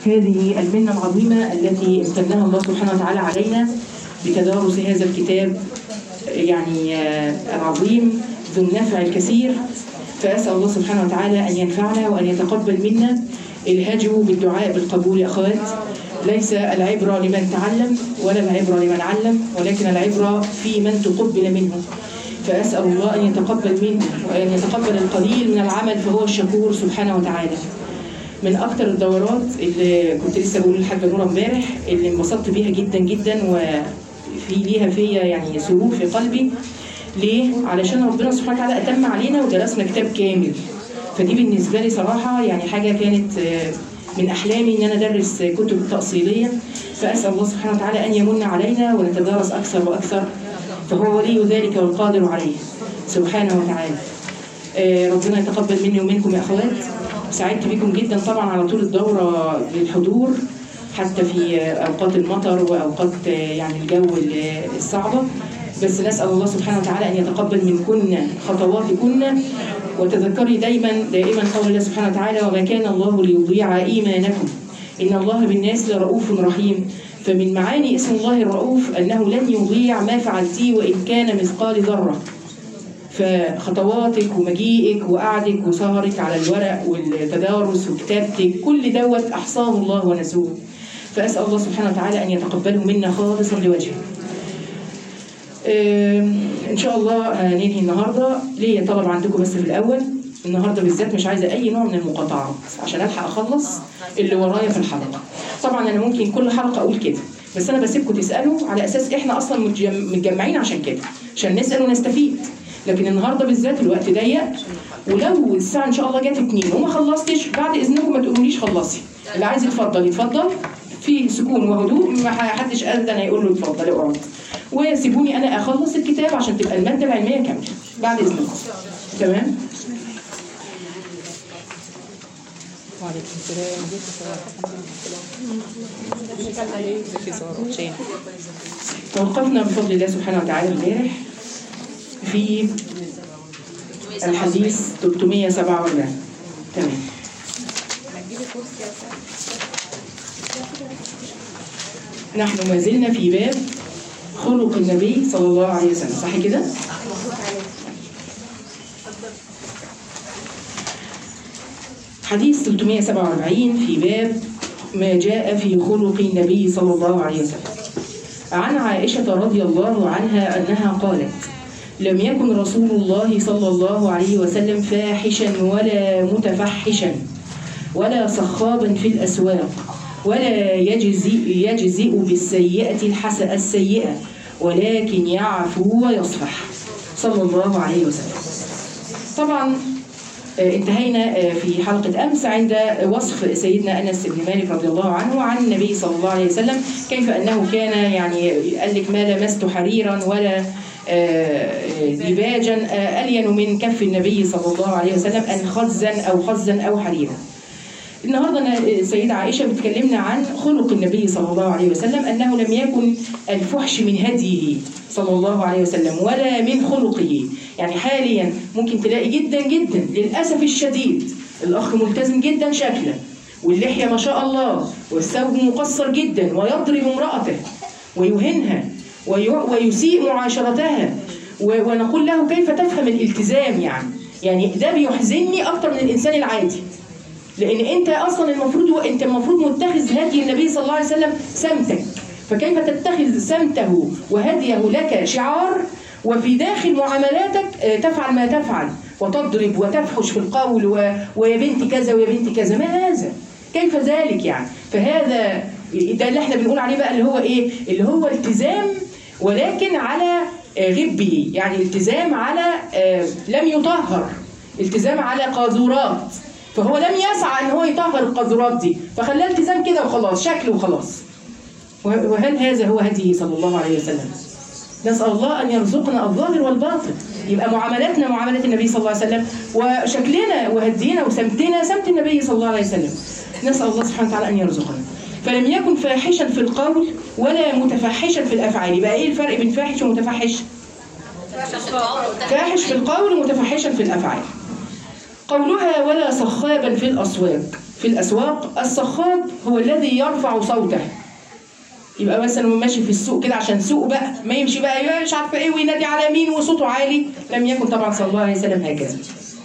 هذه المنة العظيمة التي امتنها الله سبحانه وتعالى علينا بتدارس هذا الكتاب يعني آه، العظيم ذو النفع الكثير فأسأل الله سبحانه وتعالى أن ينفعنا وأن يتقبل منا الهجوا بالدعاء بالقبول يا أخوات ليس العبرة لمن تعلم ولا العبرة لمن علم ولكن العبرة في من تقبل منه فأسأل الله أن يتقبل منه وأن يتقبل القليل من العمل فهو الشكور سبحانه وتعالى من اكتر الدورات اللي كنت لسه بقول للحاجه نوره امبارح اللي انبسطت بيها جدا جدا وفي ليها فيا يعني سرور في قلبي ليه؟ علشان ربنا سبحانه وتعالى اتم علينا ودرسنا كتاب كامل فدي بالنسبه لي صراحه يعني حاجه كانت آه، من احلامي ان انا ادرس كتب تاصيليه فاسال الله سبحانه وتعالى ان يمن علينا ونتدارس اكثر واكثر فهو ولي ذلك والقادر عليه سبحانه وتعالى آه، ربنا يتقبل مني ومنكم يا اخوات سعدت بكم جدا طبعا على طول الدوره بالحضور حتى في آه، اوقات المطر واوقات آه، يعني الجو ال- الصعبه بس نسال الله سبحانه وتعالى ان يتقبل منكن خطواتكن وتذكري دايما دائما قول الله سبحانه وتعالى وما كان الله ليضيع ايمانكم ان الله بالناس لرؤوف رحيم فمن معاني اسم الله الرؤوف انه لن يضيع ما فعلتيه وان كان مثقال ذره فخطواتك ومجيئك وقعدك وسهرك على الورق والتدارس وكتابتك كل دوت احصاه الله ونسوه فاسال الله سبحانه وتعالى ان يتقبله منا خالصا لوجهه. آم، ان شاء الله هننهي النهارده ليا طلب عندكم بس في الاول النهارده بالذات مش عايزه اي نوع من المقاطعات عشان الحق اخلص اللي ورايا في الحلقه. طبعا انا ممكن كل حلقه اقول كده بس انا بسيبكم تسالوا على اساس احنا اصلا متجم- متجمعين عشان كده عشان نسال ونستفيد. لكن النهارده بالذات الوقت ضيق ولو الساعه ان شاء الله جت اتنين وما خلصتش بعد اذنكم ما تقولوليش خلصي اللي عايز يتفضل يتفضل في سكون وهدوء ما حدش قال ده انا يقول له اتفضل اقعد وسيبوني انا اخلص الكتاب عشان تبقى الماده العلميه كامله بعد اذنكم تمام وعليكم السلام ازيك يا ساره ازيك يا ساره شين توقفنا بفضل الله سبحانه وتعالى امبارح في الحديث 347 تمام نحن ما زلنا في باب خلق النبي صلى الله عليه وسلم صح كده؟ حديث 347 في باب ما جاء في خلق النبي صلى الله عليه وسلم عن عائشة رضي الله عنها أنها قالت لم يكن رسول الله صلى الله عليه وسلم فاحشا ولا متفحشا ولا صخابا في الأسواق ولا يجزئ, يجزئ بالسيئة الحس السيئة ولكن يعفو ويصفح صلى الله عليه وسلم طبعا آه، انتهينا آه، في حلقة أمس عند وصف سيدنا أنس بن مالك رضي الله عنه عن النبي صلى الله عليه وسلم كيف أنه كان يعني قال لك ما لمست حريرا ولا آه، ديباجا آه، ألين من كف النبي صلى الله عليه وسلم أن خزا أو خزا أو حريرا النهارده أنا السيدة عائشة بتكلمنا عن خلق النبي صلى الله عليه وسلم أنه لم يكن الفحش من هديه صلى الله عليه وسلم ولا من خلقه يعني حاليا ممكن تلاقي جدا جدا للأسف الشديد الأخ ملتزم جدا شكلا واللحية ما شاء الله والثوب مقصر جدا ويضرب امرأته ويهنها وي- ويسيء معاشرتها و- ونقول له كيف تفهم الالتزام يعني يعني ده بيحزنني أكتر من الإنسان العادي لان انت اصلا المفروض انت المفروض متخذ هدي النبي صلى الله عليه وسلم سمتك فكيف تتخذ سمته وهديه لك شعار وفي داخل معاملاتك آه، تفعل ما تفعل وتضرب وتفحش في القول و... ويا بنت كذا ويا بنت كذا ما هذا كيف ذلك يعني فهذا ده اللي احنا بنقول عليه بقى اللي هو ايه اللي هو التزام ولكن على آه، غبه يعني التزام على آه، لم يطهر التزام على قاذورات فهو لم يسعى ان هو يطهر القاذورات دي فخلاه التزام كده وخلاص شكل وخلاص وه- وهل هذا هو هديه صلى الله عليه وسلم نسأل الله أن يرزقنا الظاهر والباطن يبقى معاملاتنا معاملة النبي صلى الله عليه وسلم وشكلنا وهدينا وسمتنا سمت النبي صلى الله عليه وسلم نسأل الله سبحانه وتعالى أن يرزقنا فلم يكن فاحشا في القول ولا متفحشا في الأفعال يبقى إيه الفرق بين فاحش ومتفحش فاحش في القول ومتفحشا في الأفعال قولها ولا صخابا في الأسواق في الأسواق السخاط هو الذي يرفع صوته يبقى مثلا هو ماشي في السوق كده عشان سوق بقى ما يمشي بقى يبقى مش عارفه ايه وينادي على مين وصوته عالي لم يكن طبعا صلى الله عليه وسلم هكذا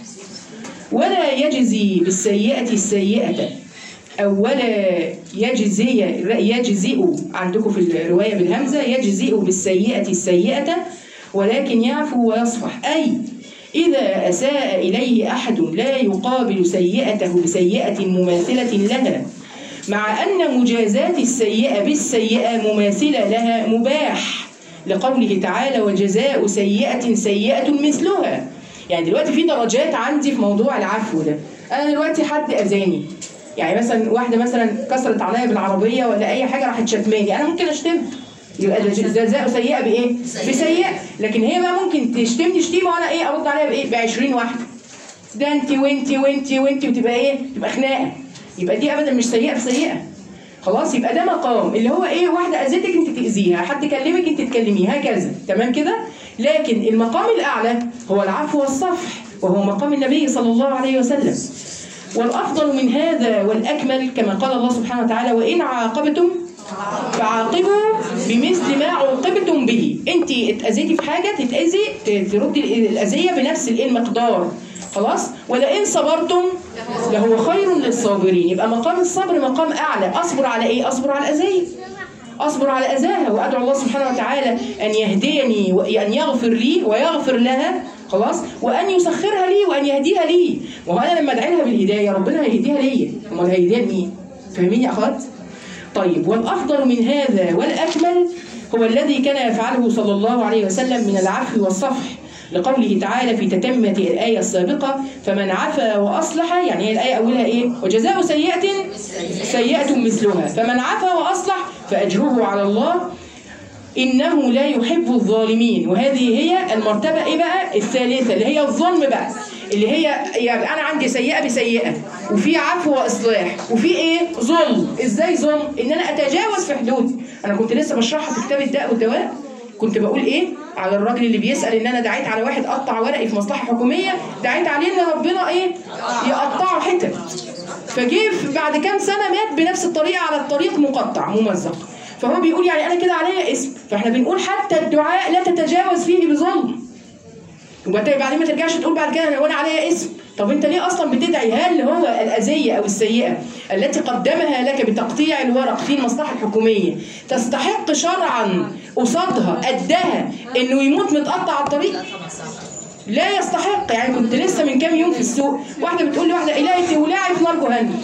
ولا يجزي بالسيئة السيئة أو ولا يجزي يجزئ عندكم في الرواية بالهمزة يجزئ بالسيئة السيئة ولكن يعفو ويصفح أي إذا أساء إليه أحد لا يقابل سيئته بسيئة مماثلة لها مع أن مجازاة السيئة بالسيئة مماثلة لها مباح لقوله تعالى وجزاء سيئة سيئة مثلها يعني دلوقتي في درجات عندي في موضوع العفو ده أنا دلوقتي حد أذاني يعني مثلا واحدة مثلا كسرت عليا بالعربية ولا أي حاجة راحت شتماني أنا ممكن أشتمها يبقى ده جزاء سيئة بإيه؟ بسيئة لكن هي بقى ممكن تشتمني شتيمة وأنا إيه أرد عليها بإيه؟ ب 20 واحدة ده أنت وأنت وأنت وأنت وتبقى إيه؟ تبقى خناقة يبقى دي ابدا مش سيئه بسيئه خلاص يبقى ده مقام اللي هو ايه واحده اذتك انت تاذيها حد كلمك انت تكلميه هكذا تمام كده لكن المقام الاعلى هو العفو والصفح وهو مقام النبي صلى الله عليه وسلم والافضل من هذا والاكمل كما قال الله سبحانه وتعالى وان عاقبتم فعاقبوا بمثل ما عوقبتم به انت اتاذيتي في حاجه تتاذي تردي الاذيه بنفس الايه المقدار خلاص ولئن صبرتم لهو خير للصابرين يبقى مقام الصبر مقام اعلى اصبر على ايه اصبر على الاذيه اصبر على اذاها وادعو الله سبحانه وتعالى ان يهديني وان يغفر لي ويغفر لها خلاص وان يسخرها لي وان يهديها لي وهو انا لما ادعي لها بالهدايه ربنا هيهديها ليا امال هيهديها لمين فاهمين يا اخوات طيب والافضل من هذا والاكمل هو الذي كان يفعله صلى الله عليه وسلم من العفو والصفح لقوله تعالى في تتمة الآية السابقة فمن عفا وأصلح يعني هي الآية أولها إيه وجزاء سيئة سيئة مثلها فمن عفا وأصلح فأجره على الله إنه لا يحب الظالمين وهذه هي المرتبة إيه بقى الثالثة اللي هي الظلم بقى اللي هي يعني أنا عندي سيئة بسيئة وفي عفو وإصلاح وفي إيه ظلم إزاي ظلم إن أنا أتجاوز في حدودي أنا كنت لسه بشرحها في كتاب الداء والدواء كنت بقول ايه على الراجل اللي بيسال ان انا دعيت على واحد قطع ورقي في مصلحه حكوميه دعيت عليه ان ربنا ايه يقطعه حتت فجه بعد كام سنه مات بنفس الطريقه على الطريق مقطع ممزق فهو بيقول يعني انا كده عليا اسم فاحنا بنقول حتى الدعاء لا تتجاوز فيه بظلم وبعدين ما ترجعش تقول بعد كده وانا عليا اسم طب انت ليه اصلا بتدعي هل هو الاذيه او السيئه التي قدمها لك بتقطيع الورق في المصلحه الحكوميه تستحق شرعا قصادها قدها انه يموت متقطع على الطريق لا يستحق يعني كنت لسه من كام يوم في السوق واحده بتقول لي واحده الهي تولعي في نار جهنم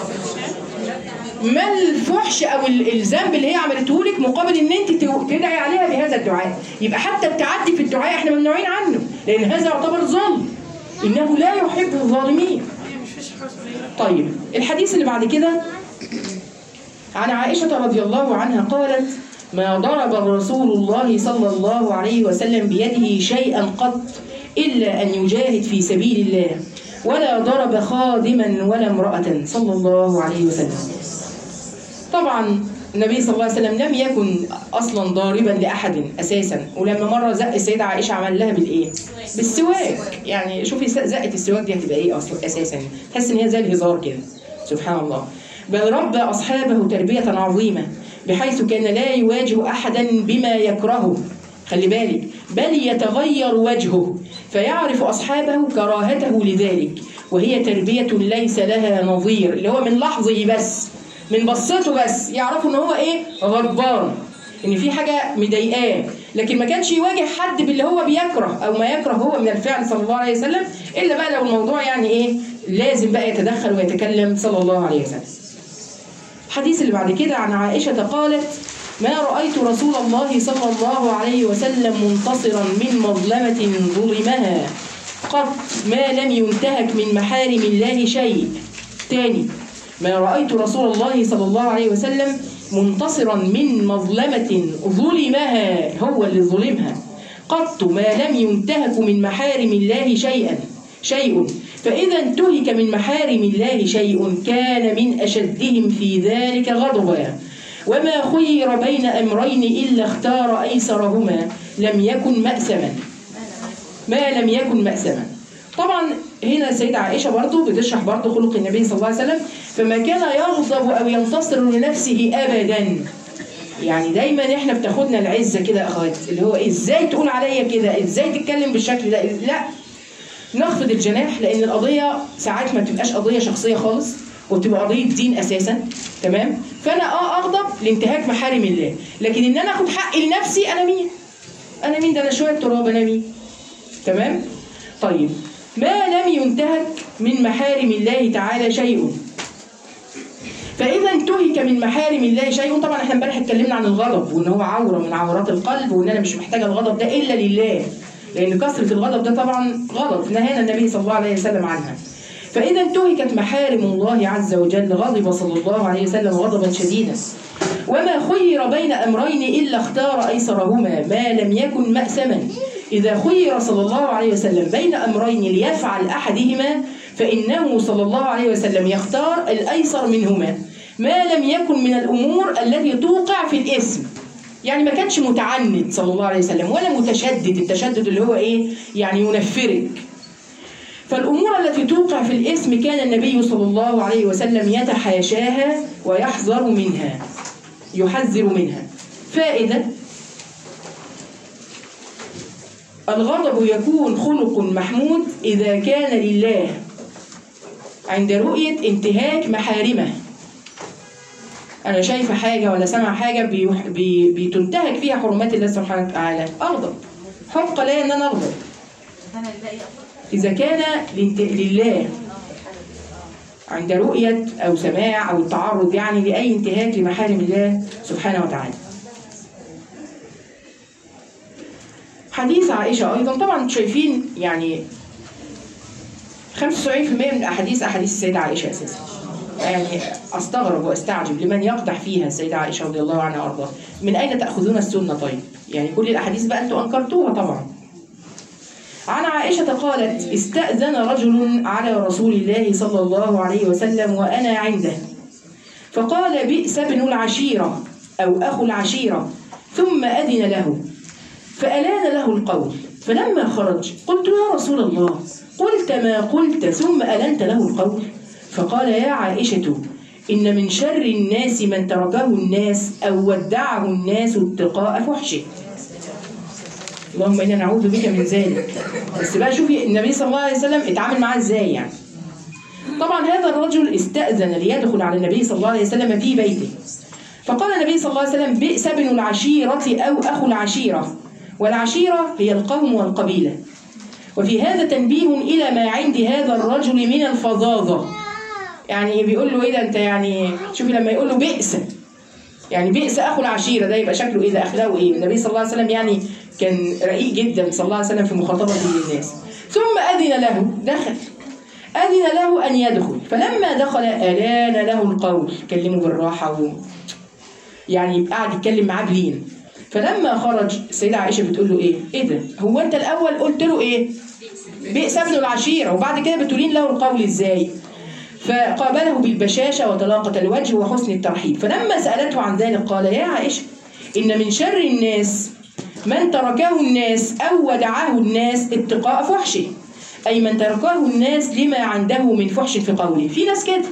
ما الفحش او الذنب اللي هي عملته لك مقابل ان انت تدعي عليها بهذا الدعاء يبقى حتى التعدي في الدعاء احنا ممنوعين عنه لان هذا يعتبر ظلم انه لا يحب الظالمين طيب الحديث اللي بعد كده عن عائشة رضي الله عنها قالت ما ضرب رسول الله صلى الله عليه وسلم بيده شيئا قط إلا أن يجاهد في سبيل الله ولا ضرب خادما ولا امرأة صلى الله عليه وسلم طبعا النبي صلى الله عليه وسلم لم يكن اصلا ضاربا لاحد اساسا ولما مره زق السيده عائشه عمل لها بالايه؟ بالسواك يعني شوفي زقه السواك دي هتبقى ايه اصلا اساسا تحس ان هي زي الهزار كده سبحان الله بل ربى اصحابه تربيه عظيمه بحيث كان لا يواجه احدا بما يكرهه خلي بالك بل يتغير وجهه فيعرف اصحابه كراهته لذلك وهي تربيه ليس لها نظير اللي هو من لحظه بس من بصته بس يعرفوا ان هو ايه غضبان ان في حاجه مضايقاه لكن ما كانش يواجه حد باللي هو بيكره او ما يكره هو من الفعل صلى الله عليه وسلم الا بقى لو الموضوع يعني ايه لازم بقى يتدخل ويتكلم صلى الله عليه وسلم الحديث اللي بعد كده عن عائشه قالت ما رأيت رسول الله صلى الله عليه وسلم منتصرا من مظلمة ظلمها قط ما لم ينتهك من محارم الله شيء تاني ما رأيت رسول الله صلى الله عليه وسلم منتصرا من مظلمة ظلمها هو اللي ظلمها قط ما لم ينتهك من محارم الله شيئا شيء فإذا انتهك من محارم الله شيء كان من أشدهم في ذلك غضبا وما خير بين أمرين إلا اختار أيسرهما لم يكن مأسما ما لم يكن مأسما طبعا هنا السيدة عائشة برضو بتشرح برضو خلق النبي صلى الله عليه وسلم فما كان يغضب أو ينتصر لنفسه أبدا يعني دايما احنا بتاخدنا العزة كده يا اخوات اللي هو ازاي تقول عليا كده ازاي تتكلم بالشكل ده لا نخفض الجناح لان القضية ساعات ما بتبقاش قضية شخصية خالص وبتبقى قضية دين اساسا تمام فانا اه اغضب لانتهاك محارم الله لكن ان انا اخد حقي لنفسي انا مين انا مين ده انا شوية تراب انا مين تمام طيب ما لم ينتهك من محارم الله تعالى شيء فاذا انتهك من محارم الله شيء طبعا احنا امبارح اتكلمنا عن الغضب وان هو عوره من عورات القلب وان انا مش محتاجه الغضب ده الا لله لان كثره الغضب ده طبعا غلط نهانا النبي صلى الله عليه وسلم عنها فاذا انتهكت محارم الله عز وجل غضب صلى الله عليه وسلم غضبا شديدا وما خير بين امرين الا اختار ايسرهما ما لم يكن مأسما اذا خير صلى الله عليه وسلم بين امرين ليفعل احدهما فانه صلى الله عليه وسلم يختار الايسر منهما ما لم يكن من الامور التي توقع في الاسم يعني ما كانش متعند صلى الله عليه وسلم ولا متشدد التشدد اللي هو ايه يعني ينفرك فالأمور التي توقع في الاسم كان النبي صلى الله عليه وسلم يتحاشاها ويحذر منها يحذر منها فائدة الغضب يكون خلق محمود إذا كان لله عند رؤية انتهاك محارمه أنا شايفة حاجة ولا سامعة حاجة بيح... بي... بتنتهك فيها حرمات الله سبحانه وتعالى أغضب حق لي أن أنا أغضب إذا كان لنت... لله عند رؤية أو سماع أو التعرض يعني لأي انتهاك لمحارم الله سبحانه وتعالى حديث عائشة أيضا طبعا شايفين يعني 95% من أحاديث أحاديث السيدة عائشة أساسا يعني أستغرب وأستعجب لمن يقدح فيها السيدة عائشة رضي الله عنها وأرضاها من أين تأخذون السنة طيب يعني كل الأحاديث بقى أنتم أنكرتوها طبعا عن عائشة قالت استأذن رجل على رسول الله صلى الله عليه وسلم وأنا عنده فقال بئس ابن العشيرة أو أخو العشيرة ثم أذن له فألان له القول فلما خرج قلت يا رسول الله قلت ما قلت ثم ألنت له القول فقال يا عائشة إن من شر الناس من تركه الناس أو ودعه الناس اتقاء فحشه اللهم إنا نعوذ بك من ذلك بس بقى شوفي النبي صلى الله عليه وسلم اتعامل معاه ازاي يعني طبعا هذا الرجل استأذن ليدخل على النبي صلى الله عليه وسلم في بيته فقال النبي صلى الله عليه وسلم بئس ابن العشيرة أو أخو العشيرة والعشيرة هي القوم والقبيلة وفي هذا تنبيه إلى ما عند هذا الرجل من الفظاظة يعني بيقول له ايه ده انت يعني شوفي لما يقول له بئس يعني بئس اخو العشيره ده يبقى شكله ايه ده اخلاقه ايه النبي صلى الله عليه وسلم يعني كان رقيق جدا صلى الله عليه وسلم في مخاطبته للناس ثم اذن له دخل اذن له ان يدخل فلما دخل الان له القول كلمه بالراحه و يعني قعد يتكلم معاه بلين فلما خرج السيده عائشه بتقول له ايه ايه ده هو انت الاول قلت له ايه بئس ابن العشيره وبعد كده بتقولين له القول ازاي فقابله بالبشاشة وطلاقة الوجه وحسن الترحيب فلما سألته عن ذلك قال يا عائشة إن من شر الناس من تركه الناس أو ودعه الناس اتقاء فحشه أي من تركه الناس لما عنده من فحش في قوله في ناس كده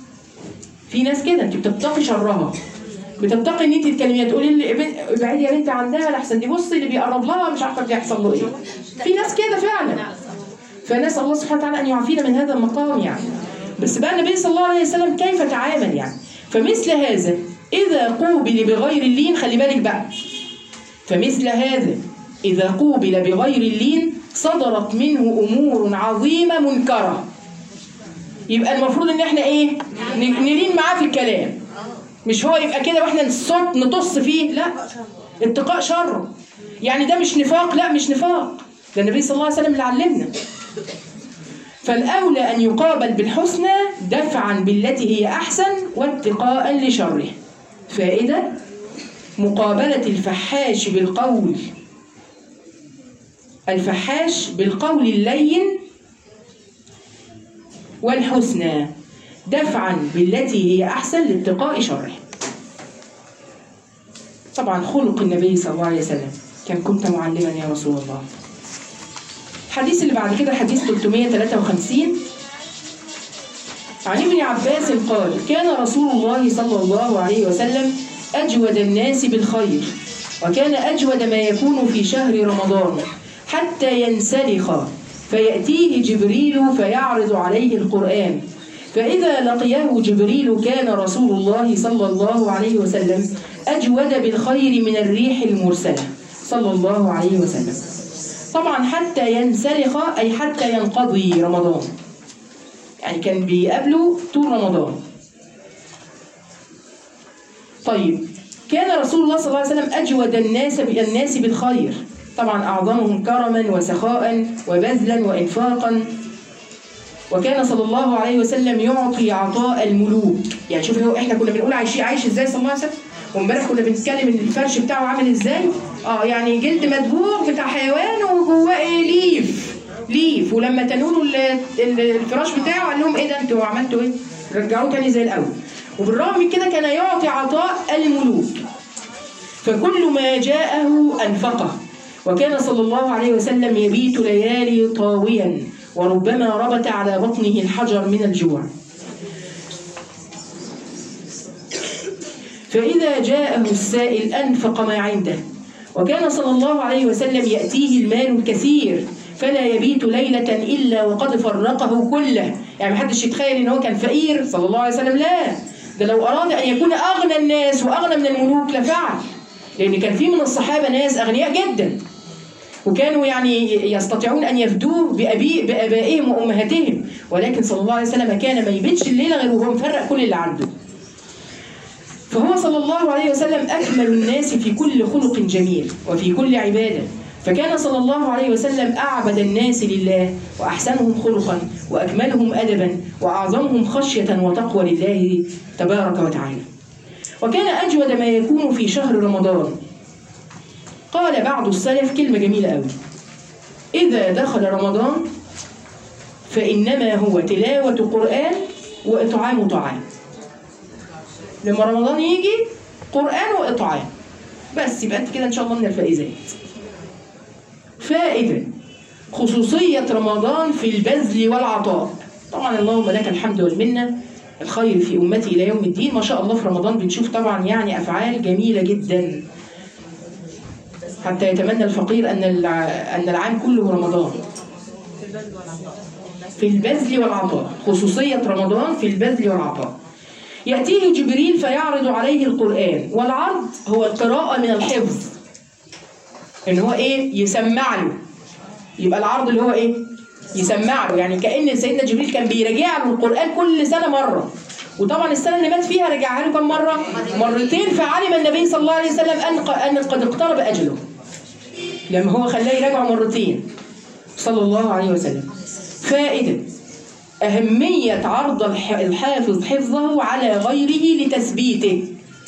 في ناس كده انت بتتقي شرها بتتقي ان انت تتكلمي تقولي لي ابعدي يا بنتي عندها لحسن دي بصي اللي بيقرب لها مش عارفه بيحصل له ايه في ناس كده فعلا فنسال الله سبحانه وتعالى ان يعافينا من هذا المقام يعني بس بقى النبي صلى الله عليه وسلم كيف تعامل يعني فمثل هذا إذا قوبل بغير اللين خلي بالك بقى فمثل هذا إذا قوبل بغير اللين صدرت منه أمور عظيمة منكرة يبقى المفروض إن إحنا إيه نلين معاه في الكلام مش هو يبقى كده واحنا نصوت نطص فيه لا اتقاء شر يعني ده مش نفاق لا مش نفاق ده النبي صلى الله عليه وسلم اللي علمنا فالأولى أن يقابل بالحسنى دفعا بالتي هي أحسن واتقاء لشره فائدة مقابلة الفحاش بالقول الفحاش بالقول اللين والحسنى دفعا بالتي هي أحسن لاتقاء شره طبعا خلق النبي صلى الله عليه وسلم كم كنت معلما يا رسول الله الحديث اللي بعد كده حديث 353 عن ابن عباس قال كان رسول الله صلى الله عليه وسلم أجود الناس بالخير وكان أجود ما يكون في شهر رمضان حتى ينسلخ فيأتيه جبريل فيعرض عليه القرآن فإذا لقيه جبريل كان رسول الله صلى الله عليه وسلم أجود بالخير من الريح المرسلة صلى الله عليه وسلم طبعا حتى ينسلخ أي حتى ينقضي رمضان يعني كان بيقابله طول رمضان طيب كان رسول الله صلى الله عليه وسلم أجود الناس الناس بالخير طبعا أعظمهم كرما وسخاء وبذلا وإنفاقا وكان صلى الله عليه وسلم يعطي عطاء الملوك يعني شوف هو احنا كنا بنقول عايش عايش ازاي صلى الله عليه وسلم وامبارح كنا بنتكلم ان الفرش بتاعه عامل ازاي اه يعني جلد مدبوغ بتاع حيوان وجواه ايه ليف ليف ولما تنولوا ال- ال- الفراش بتاعه قال لهم ايه ده انتوا عملتوا ايه رجعوه تاني زي الاول وبالرغم من كده كان يعطي عطاء الملوك فكل ما جاءه أنفقه وكان صلى الله عليه وسلم يبيت ليالي طاويا وربما ربت على بطنه الحجر من الجوع فإذا جاءه السائل أنفق ما عنده وكان صلى الله عليه وسلم يأتيه المال الكثير فلا يبيت ليلة إلا وقد فرقه كله يعني محدش يتخيل إن هو كان فقير صلى الله عليه وسلم لا ده لو أراد أن يكون أغنى الناس وأغنى من الملوك لفعل لأن كان في من الصحابة ناس أغنياء جدا وكانوا يعني يستطيعون أن يفدوه بأبي بآبائهم وأمهاتهم ولكن صلى الله عليه وسلم كان ما يبيتش الليلة غير وهو مفرق كل اللي عنده فهو صلى الله عليه وسلم أكمل الناس في كل خلق جميل وفي كل عبادة فكان صلى الله عليه وسلم أعبد الناس لله وأحسنهم خلقا وأكملهم أدبا وأعظمهم خشية وتقوى لله تبارك وتعالى وكان أجود ما يكون في شهر رمضان قال بعض السلف كلمة جميلة قوي إذا دخل رمضان فإنما هو تلاوة قرآن وإطعام طعام لما رمضان يجي قرآن وإطعام بس يبقى أنت كده إن شاء الله من الفائزات فائدة خصوصية رمضان في البذل والعطاء طبعا اللهم لك الحمد والمنة الخير في أمتي إلى يوم الدين ما شاء الله في رمضان بنشوف طبعا يعني أفعال جميلة جدا حتى يتمنى الفقير أن الع- أن العام كله رمضان في البذل والعطاء خصوصية رمضان في البذل والعطاء يأتيه جبريل فيعرض عليه القرآن والعرض هو القراءة من الحفظ إن هو إيه يسمع له يبقى العرض اللي هو إيه يسمع له يعني كأن سيدنا جبريل كان بيراجع له القرآن كل سنة مرة وطبعا السنة اللي مات فيها رجعها له كم مرة؟ مرتين فعلم النبي صلى الله عليه وسلم أن أن قد اقترب أجله لما هو خلاه يراجعه مرتين صلى الله عليه وسلم فائدة أهمية عرض الح- الحافظ حفظه على غيره لتثبيته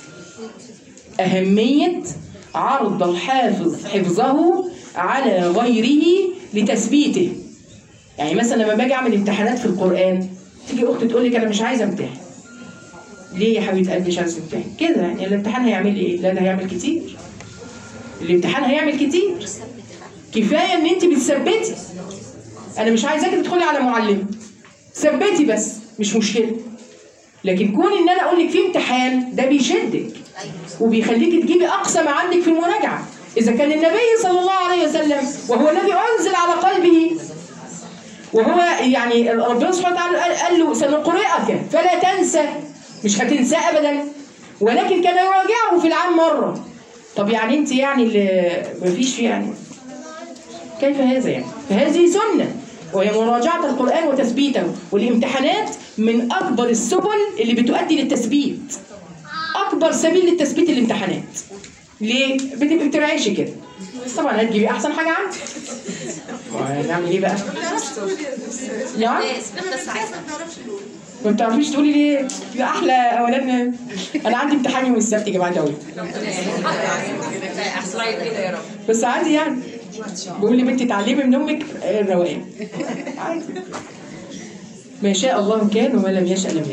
أهمية عرض الحافظ حفظه على غيره لتثبيته يعني مثلا لما باجي اعمل امتحانات في القرآن تيجي اختي تقول لك انا مش عايزه امتحن ليه يا حبيبه قلبي مش عايزه امتحن كده يعني الامتحان هيعمل لي ايه لا ده هيعمل كتير الامتحان هيعمل كتير كفايه ان انت بتثبتي انا مش عايزاكي تدخلي على معلم ثبتي بس مش مشكله لكن كون ان انا اقول لك في امتحان ده بيشدك وبيخليك تجيبي اقصى ما عندك في المراجعه اذا كان النبي صلى الله عليه وسلم وهو الذي انزل على قلبه وهو يعني ربنا سبحانه وتعالى قال- قال له سنقرئك فلا تنسى مش هتنسى ابدا ولكن كان يراجعه في العام مره طب يعني انت يعني اللي مفيش يعني كيف هذا يعني فهذه سنه وهي مراجعه القران وتثبيته والامتحانات من اكبر السبل اللي بتؤدي للتثبيت اكبر سبيل للتثبيت الامتحانات ليه بتبقى بترعشي كده بس طبعا هتجيبي احسن حاجه عندك نعمل ايه بقى نعم ما بتعرفيش تقولي ليه يا احلى اولادنا انا عندي امتحان يوم السبت يا جماعه دولي بس عادي يعني بيقول لي بنتي اتعلمي من امك آه، الروقان عادي ما شاء الله كان وما لم يشاء لم يكن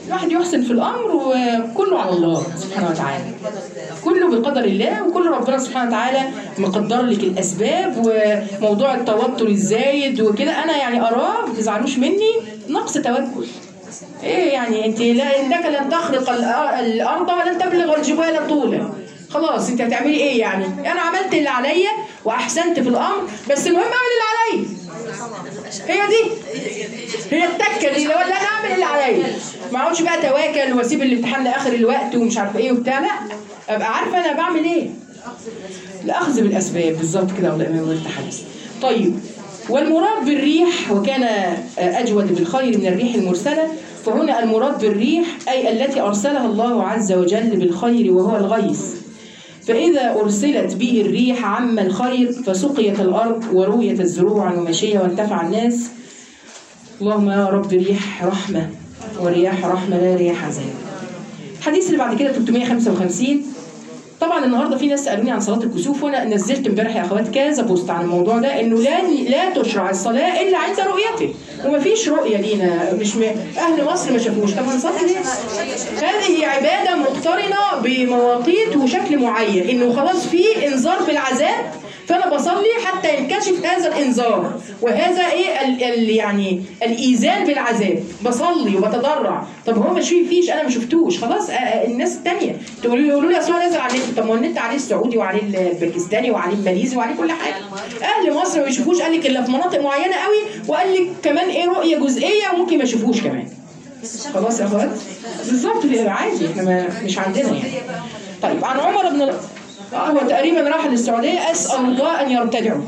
الواحد يحسن في الامر وكله على الله سبحانه وتعالى كله بقدر الله وكل ربنا سبحانه وتعالى مقدر لك الاسباب وموضوع التوتر الزايد وكده انا يعني اراه ما تزعلوش مني نقص توكل ايه يعني انت لا انك لن تخرق الأ- الارض ولن تبلغ الجبال طولا خلاص انت هتعملي ايه يعني انا عملت اللي عليا واحسنت في الامر بس المهم اعمل اللي عليا هي دي هي التكه دي لو لا انا اعمل اللي عليا ما اقعدش بقى تواكل واسيب الامتحان لاخر الوقت ومش عارفه ايه وبتاع لا ابقى عارفه انا بعمل ايه الاخذ بالاسباب بالظبط كده والامام والتحدث طيب والمراد بالريح وكان اجود بالخير من الريح المرسله فهنا المراد بالريح اي التي ارسلها الله عز وجل بالخير وهو الغيث فإذا أرسلت به الريح عم الخير فسقيت الأرض ورويت الزروع ومشي وانتفع الناس اللهم يا رب ريح رحمة ورياح رحمة لا رياح عذاب الحديث اللي بعد كده 355 طبعا النهارده في ناس سالوني عن صلاه الكسوف وانا نزلت امبارح يا اخوات كذا بوست عن الموضوع ده انه لا لا تشرع الصلاه الا عند رؤيته ومفيش رؤيه لينا مش م... اهل مصر ما شافوش طب هنصلي ليه؟ هذه عباده مقترنه بمواقيت وشكل معين انه خلاص في انذار بالعذاب فانا بصلي حتى ينكشف هذا الانذار وهذا ايه ال ال يعني الايذان بالعذاب بصلي وبتضرع طب هو مش فيش انا ما شفتوش خلاص آه، آه، الناس التانية تقولوا لي يقولوا لي اصل هو نازل على النت طب ما هو النت عليه السعودي وعليه الباكستاني وعليه الماليزي وعليه كل حاجه اهل مصر ما بيشوفوش قال لك الا في مناطق معينه قوي وقال لك كمان ايه رؤيه جزئيه وممكن ما يشوفوش كمان خلاص يا اخوات بالظبط كده عادي احنا ما مش عندنا يعني طيب عن عمر بن ال- آه، هو تقريبا راح للسعوديه اسال الله ان يرتدعوا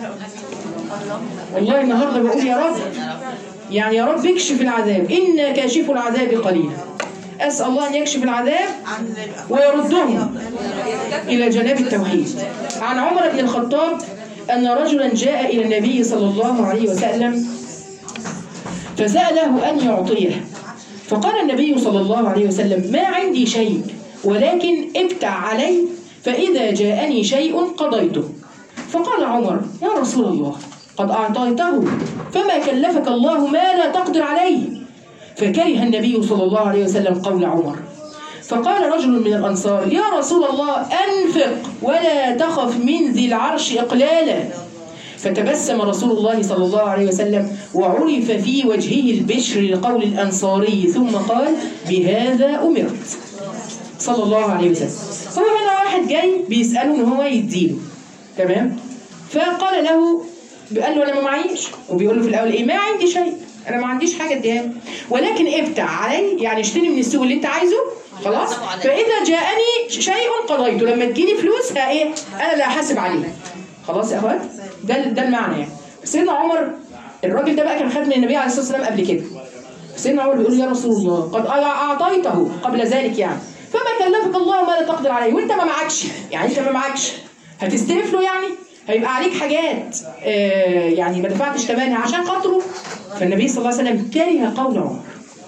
والله النهارده بقول يا رب يعني يا رب اكشف العذاب إن كاشف العذاب قليلا أسأل الله أن يكشف العذاب ويردهم إلى جناب التوحيد عن عمر بن الخطاب أن رجلا جاء إلى النبي صلى الله عليه وسلم فسأله أن يعطيه فقال النبي صلى الله عليه وسلم ما عندي شيء ولكن ابتع علي فإذا جاءني شيء قضيته فقال عمر يا رسول الله قد أعطيته فما كلفك الله ما لا تقدر عليه فكره النبي صلى الله عليه وسلم قول عمر فقال رجل من الأنصار يا رسول الله أنفق ولا تخف من ذي العرش إقلالا فتبسم رسول الله صلى الله عليه وسلم وعرف في وجهه البشر لقول الأنصاري ثم قال بهذا أمرت صلى الله عليه وسلم هو هنا واحد جاي بيسأله إن هو يديله تمام فقال له قال له انا ما معيش وبيقول له في الاول ايه ما عندي شيء انا ما عنديش حاجه اديها لك. ولكن ابتع علي يعني اشتري من السوق اللي انت عايزه خلاص فاذا جاءني شيء قضيته لما تجيني فلوس ها ايه انا اللي هحاسب عليه خلاص يا اخوات ده ده المعنى يعني سيدنا عمر الراجل ده بقى كان خد من النبي عليه الصلاه والسلام قبل كده سيدنا عمر بيقول له يا رسول الله قد اعطيته قبل ذلك يعني فما كلفك الله ما لا تقدر عليه وانت ما معكش يعني انت ما معكش هتستلف له يعني هيبقى عليك حاجات آه يعني ما دفعتش ثمنها عشان خاطره فالنبي صلى الله عليه وسلم كره قول عمر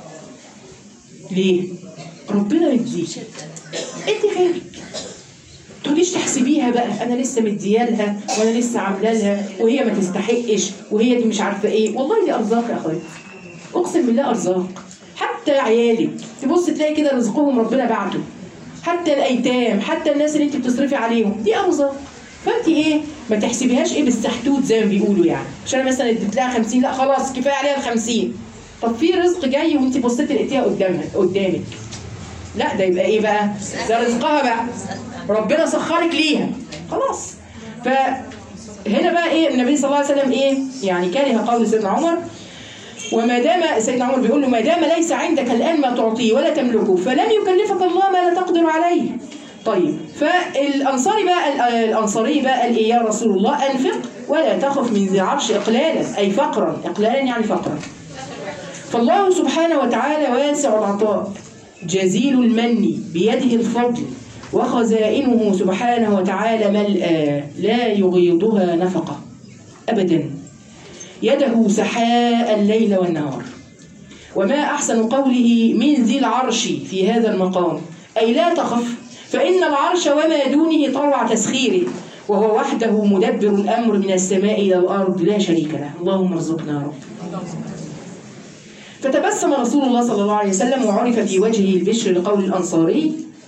ليه؟ ربنا يديك انت خيرك تقوليش تحسبيها بقى انا لسه مديالها وانا لسه عامله لها وهي ما تستحقش وهي دي مش عارفه ايه والله دي ارزاق يا اخويا اقسم بالله ارزاق حتى عيالك تبص تلاقي كده رزقهم ربنا بعته حتى الايتام حتى الناس اللي انت بتصرفي عليهم دي ارزاق فانت ايه ما تحسبيهاش ايه بالسحتوت زي ما بيقولوا يعني عشان أنا مثلا اديت لها 50 لا خلاص كفايه عليها ال 50 طب في رزق جاي وانت بصيتي لقيتيها قدامك قدامك لا ده يبقى ايه بقى ده رزقها بقى ربنا سخرك ليها خلاص فهنا بقى ايه النبي صلى الله عليه وسلم ايه يعني كره قول سيدنا عمر وما دام سيدنا عمر بيقول له ما دام ليس عندك الان ما تعطيه ولا تملكه فلن يكلفك الله ما لا تقدر عليه طيب فالانصاري بقى الانصاري بقى قال ايه يا رسول الله انفق ولا تخف من ذي العرش اقلالا اي فقرا اقلالا يعني فقرا فالله سبحانه وتعالى واسع العطاء جزيل المن بيده الفضل وخزائنه سبحانه وتعالى ملأى لا يغيضها نفقة أبدا يده سحاء الليل والنهار وما أحسن قوله من ذي العرش في هذا المقام أي لا تخف فإن العرش وما دونه طوع تسخيره وهو وحده مدبر الأمر من السماء إلى الأرض لا شريك له اللهم ارزقنا يا رب فتبسم رسول الله صلى الله عليه وسلم وعرف في وجهه البشر لقول الأنصاري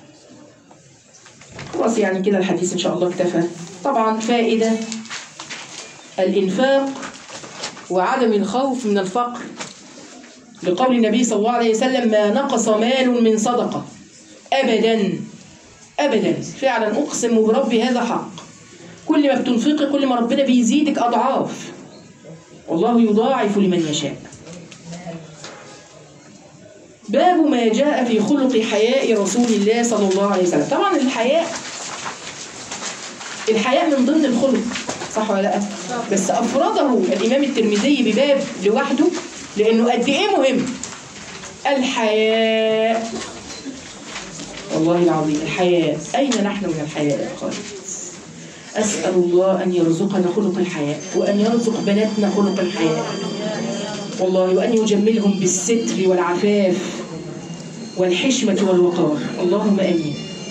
خلاص يعني كده الحديث إن شاء الله اكتفى طبعا فائدة الإنفاق وعدم الخوف من الفقر لقول النبي صلى الله عليه وسلم ما نقص مال من صدقة أبدا أبدا فعلا أقسم برب هذا حق كل ما بتنفقي كل ما ربنا بيزيدك أضعاف والله يضاعف لمن يشاء باب ما جاء في خلق حياء رسول الله صلى الله عليه وسلم طبعا الحياء الحياء من ضمن الخلق صح ولا لا بس افرده الامام الترمذي بباب لوحده لانه قد ايه مهم الحياء والله العظيم الحياء اين نحن من الحياء يا خالد اسال الله ان يرزقنا خلق الحياء وان يرزق بناتنا خلق الحياء والله وأن يجملهم بالستر والعفاف والحشمة والوقار اللهم آمين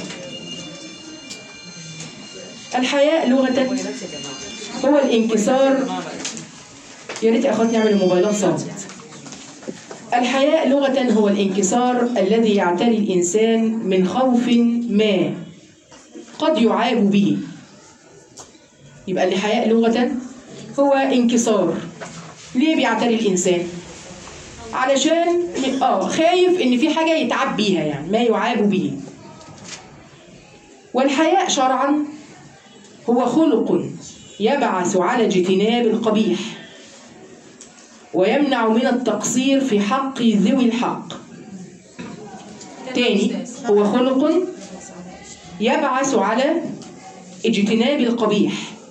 الحياء لغة هو الانكسار يا ريت يا أخوات نعمل الموبايلات صامت الحياء لغة هو الانكسار الذي يعتري الإنسان من خوف ما قد يعاب به يبقى الحياء لغة هو انكسار ليه بيعتري الانسان علشان اه خايف ان في حاجه يتعب بيها يعني ما يعاب به والحياء شرعا هو خلق يبعث على اجتناب القبيح ويمنع من التقصير في حق ذوي الحق تاني هو خلق يبعث على اجتناب القبيح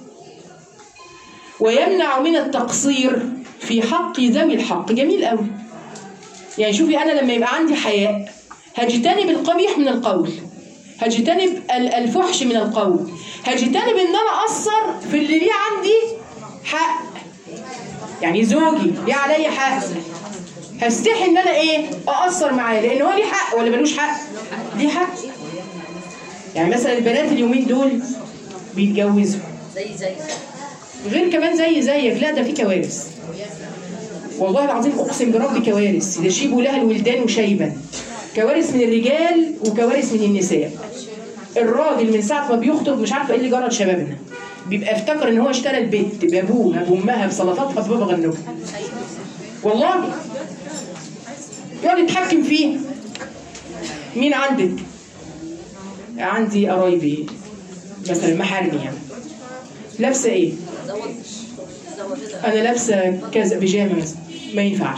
ويمنع من التقصير في حق ذوي الحق جميل قوي يعني شوفي انا لما يبقى عندي حياء هجتنب القبيح من القول هجتنب ال- الفحش من القول هجتنب ان انا اقصر في اللي ليه عندي حق يعني زوجي ليه عليا حق هستحي ان انا ايه اقصر معاه لان هو ليه حق ولا ملوش حق ليه حق يعني مثلا البنات اليومين دول بيتجوزوا زي زي غير كمان زي زيك لا ده في كوارث والله العظيم اقسم برب كوارث يشيب لها الولدان شيبا كوارث من الرجال وكوارث من النساء الراجل من ساعه ما بيخطب مش عارفه ايه اللي جرى لشبابنا بيبقى افتكر ان هو اشترى البيت بابوها بامها بسلطاتها ببابا غنوجها والله يقعد يتحكم فيه مين عندك عندي قرايبي مثلا محارمي يعني لابسه ايه زود زود انا لابسه كذا بيجامه مثلا ما ينفعش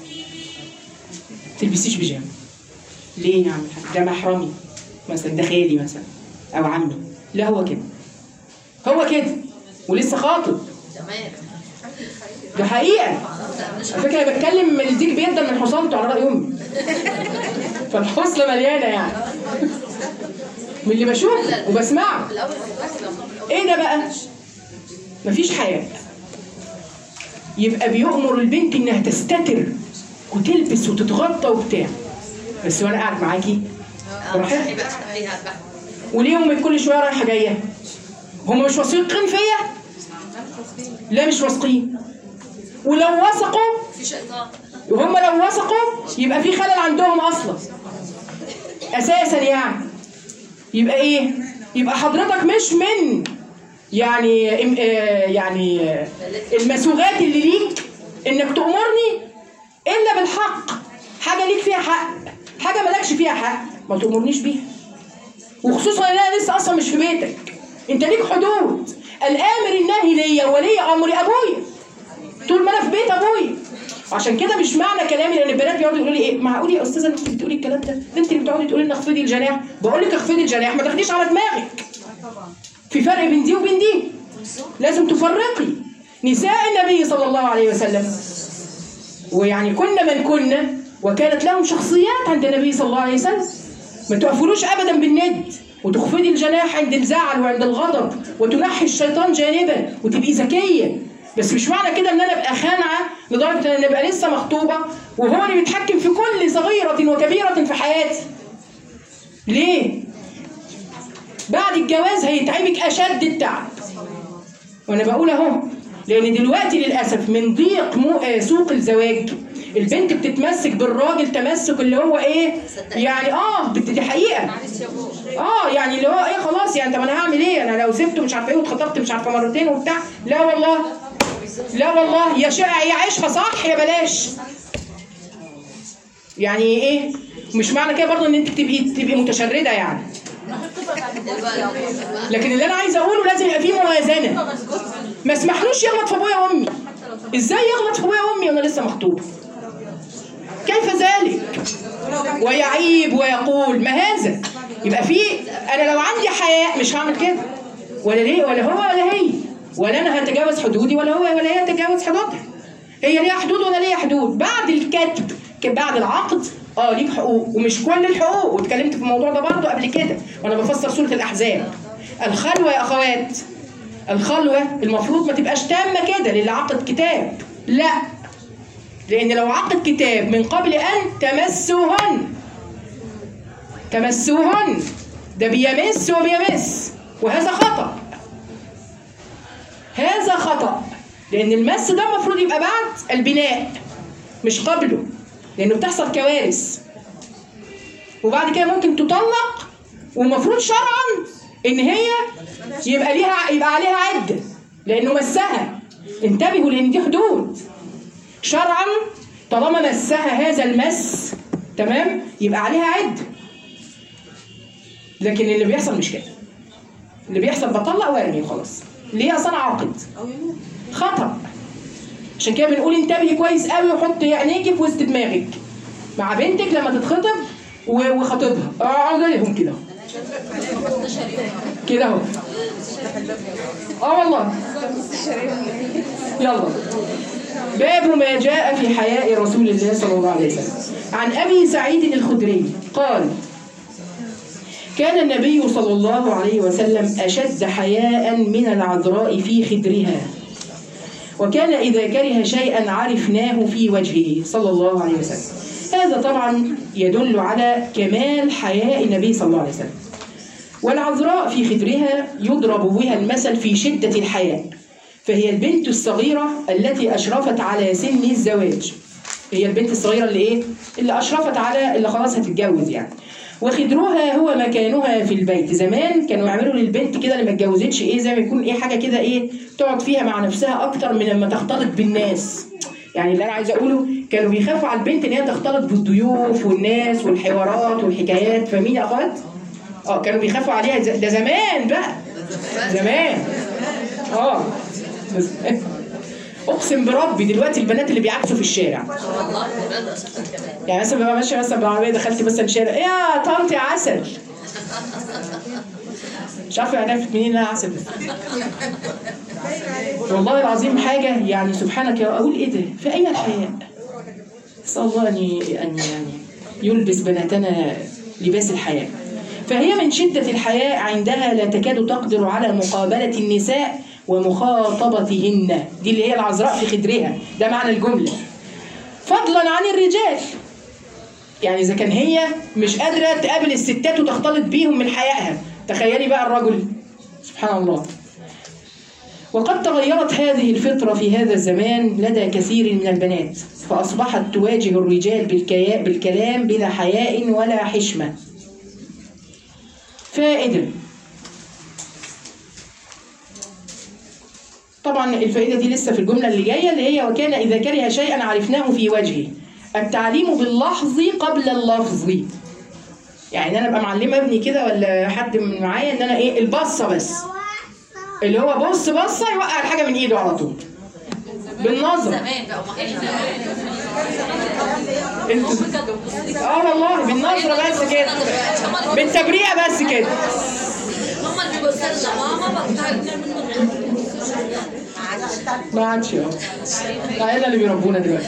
تلبسيش بيجامه ليه يا عم الحاج؟ ده محرمي مثلا ده خالي مثلا او عمي لا هو كده هو كده ولسه خاطب تمام ده حقيقه على فكره انا بتكلم الديك بيندم من حصانته على راي امي فالحصله مليانه يعني من اللي بشوفه وبسمعه الاول دلوقتي لو الأول ايه ده بقى مفيش حياء يبقى بيؤمر البنت انها تستتر وتلبس وتتغطى وبتاع بس وانا قاعد معاكي براحتك يبقى فيها بقى وليه امك كل شويه رايحه جايه هم مش واثقين فيا لا مش واثقين ولو وثقوا في شيطان وهم لو وثقوا يبقى في خلل عندهم اصلا اساسا يعني يبقى ايه يبقى حضرتك مش من يعني ام- آه، يعني آه، المسوغات اللي ليك انك تأمرني الا بالحق حاجه ليك فيها حق حاجه مالكش فيها حق ما تأمرنيش بيها وخصوصا ان انا لسه اصلا مش في بيتك انت ليك حدود الامر الناهي ليا ولي امري ابويا طول ما انا في بيت ابويا عشان كده مش معنى كلامي لان البنات بيقعدوا يقولوا لي ايه معقول يا استاذه انت بتقولي الكلام ده ده انت اللي بتقعدي تقولي لنا اخفضي الجناح بقول لك اخفضي الجناح ما تاخديش على دماغك في فرق بين دي وبين دي لازم تفرقي نساء النبي صلى الله عليه وسلم ويعني كنا من كنا وكانت لهم شخصيات عند النبي صلى الله عليه وسلم ما تقفلوش ابدا بالند وتخفضي الجناح عند الزعل وعند الغضب وتنحي الشيطان جانبا وتبقي ذكيه بس مش معنى كده ان انا ابقى خانعه لدرجه ان أنا ابقى لسه مخطوبه وهو اللي بيتحكم في كل صغيره وكبيره في حياتي ليه بعد الجواز هيتعبك اشد التعب وانا بقول اهو لان دلوقتي للاسف من ضيق مو... آه، سوق الزواج البنت بتتمسك بالراجل تمسك اللي هو ايه يعني اه بت- دي حقيقه اه يعني اللي هو ايه خلاص يعني طب انا هعمل ايه انا لو سبته مش عارفه ايه واتخطبت مش عارفه مرتين وبتاع لا والله لا والله يا شا يا عيشها صح يا بلاش يعني ايه مش معنى كده برضه ان انت تبقي تبقي متشرده يعني لكن اللي انا عايزه اقوله لازم يبقى فيه موازنه ما اسمحلوش يغلط في ابويا وامي ازاي يغلط في ابويا وامي وانا لسه مخطوب كيف ذلك ويعيب ويقول ما هذا يبقى في انا لو عندي حياء مش هعمل كده ولا ليه ولا هو ولا هي ولا انا هتجاوز حدودي ولا هو ولا هي هتجاوز حدودها هي ليها حدود وانا ليا حدود بعد الكتب ك- بعد العقد اه ليك حقوق ومش كل الحقوق واتكلمت في الموضوع ده برضه قبل كده وانا بفسر سوره الاحزاب الخلوه يا اخوات الخلوه المفروض ما تبقاش تامه كده للي عقد كتاب لا لان لو عقد كتاب من قبل ان تمسوهن تمسوهن ده بيمس وبيمس وهذا خطأ هذا خطأ لأن المس ده المفروض يبقى بعد البناء مش قبله لأنه بتحصل كوارث وبعد كده ممكن تطلق والمفروض شرعا إن هي يبقى ليها يبقى عليها عدة لأنه مسها انتبهوا لأن دي حدود شرعا طالما مسها هذا المس تمام يبقى عليها عدة لكن اللي بيحصل مش كده اللي بيحصل بطلق وارمي وخلاص ليه اصلا عاقد خطا عشان كده بنقول انتبهي كويس قوي وحطي عينيكي في وسط دماغك مع بنتك لما تتخطب و- وخطيبها اقعدي لهم كده كده اهو اه والله يلا باب ما جاء في حياء رسول الله صلى الله عليه وسلم عن ابي سعيد الخدري قال كان النبي صلى الله عليه وسلم أشد حياء من العذراء في خدرها وكان إذا كره شيئا عرفناه في وجهه صلى الله عليه وسلم هذا طبعا يدل على كمال حياء النبي صلى الله عليه وسلم والعذراء في خدرها يضرب بها المثل في شدة الحياء فهي البنت الصغيرة التي أشرفت على سن الزواج هي البنت الصغيرة اللي إيه؟ اللي أشرفت على اللي خلاص هتتجوز يعني وخدرها هو مكانها في البيت زمان كانوا يعملوا للبنت كده اللي ما اتجوزتش ايه زي ما يكون ايه حاجه كده ايه تقعد فيها مع نفسها اكتر من لما تختلط بالناس يعني اللي انا عايزه اقوله كانوا بيخافوا على البنت ان هي تختلط بالضيوف والناس والحوارات والحكايات فاهمين يا اخوات؟ اه كانوا بيخافوا عليها ز- ده زمان بقى زمان اه بس- اقسم بربي دلوقتي البنات اللي بيعكسوا في الشارع والله بجد اساسا كمان يعني مثلا ببقى ماشيه مثلا بالعربيه دخلت مثلا شارع ايه يا طنط يا عسل مش عارفه يعني عرفت منين انها عسل والله العظيم حاجه يعني سبحانك يا اقول ايه ده في اي الحياء اسال الله ان ي- ان يعني يلبس بناتنا لباس الحياء فهي من شدة الحياء عندها لا تكاد تقدر على مقابلة النساء ومخاطبتهن دي اللي هي العذراء في خدرها ده معنى الجملة فضلا عن الرجال يعني اذا كان هي مش قادره تقابل الستات وتختلط بيهم من حيائها تخيلي بقى الرجل سبحان الله وقد تغيرت هذه الفطرة في هذا الزمان لدى كثير من البنات فأصبحت تواجه الرجال بالكيا- بالكلام بلا حياء ولا حشمة فائدة طبعا الفائدة دي لسه في الجملة اللي جاية اللي هي وكان إذا كره شيئا عرفناه في وجهه التعليم باللحظ قبل اللفظ يعني انا ابقى معلمه ابني كده ولا حد من معايا ان انا ايه البصه بس اللي هو بص بصه يوقع الحاجه من ايده على طول بالنظر زمان بقى وما احنا انت اه والله بالنظره بس كده بالتبريئه بس كده هم اللي بيبصوا لنا ماما بطلنا ما عادش اه العيله اللي بيربونا دلوقتي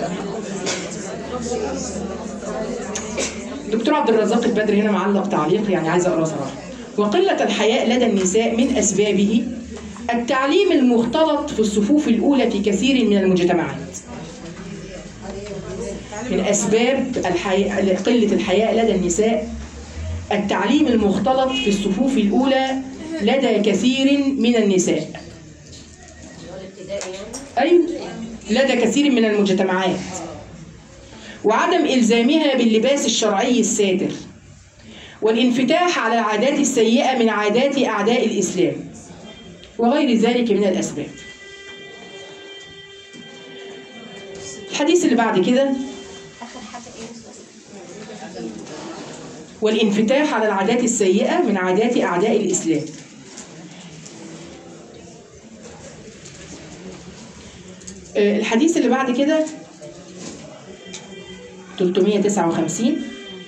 دكتور عبد الرزاق البدري هنا معلق تعليق يعني عايز اقراه صراحه وقله الحياء لدى النساء من اسبابه التعليم المختلط في الصفوف الاولى في كثير من المجتمعات من اسباب الحياء قله الحياء لدى النساء التعليم المختلط في الصفوف الاولى لدى كثير من النساء الابتدائي يعني أيوة لدى كثير من المجتمعات وعدم إلزامها باللباس الشرعي الساتر والانفتاح على العادات السيئة من عادات أعداء الإسلام وغير ذلك من الأسباب الحديث اللي بعد كده والانفتاح على العادات السيئة من عادات أعداء الإسلام آه، الحديث اللي بعد كده 359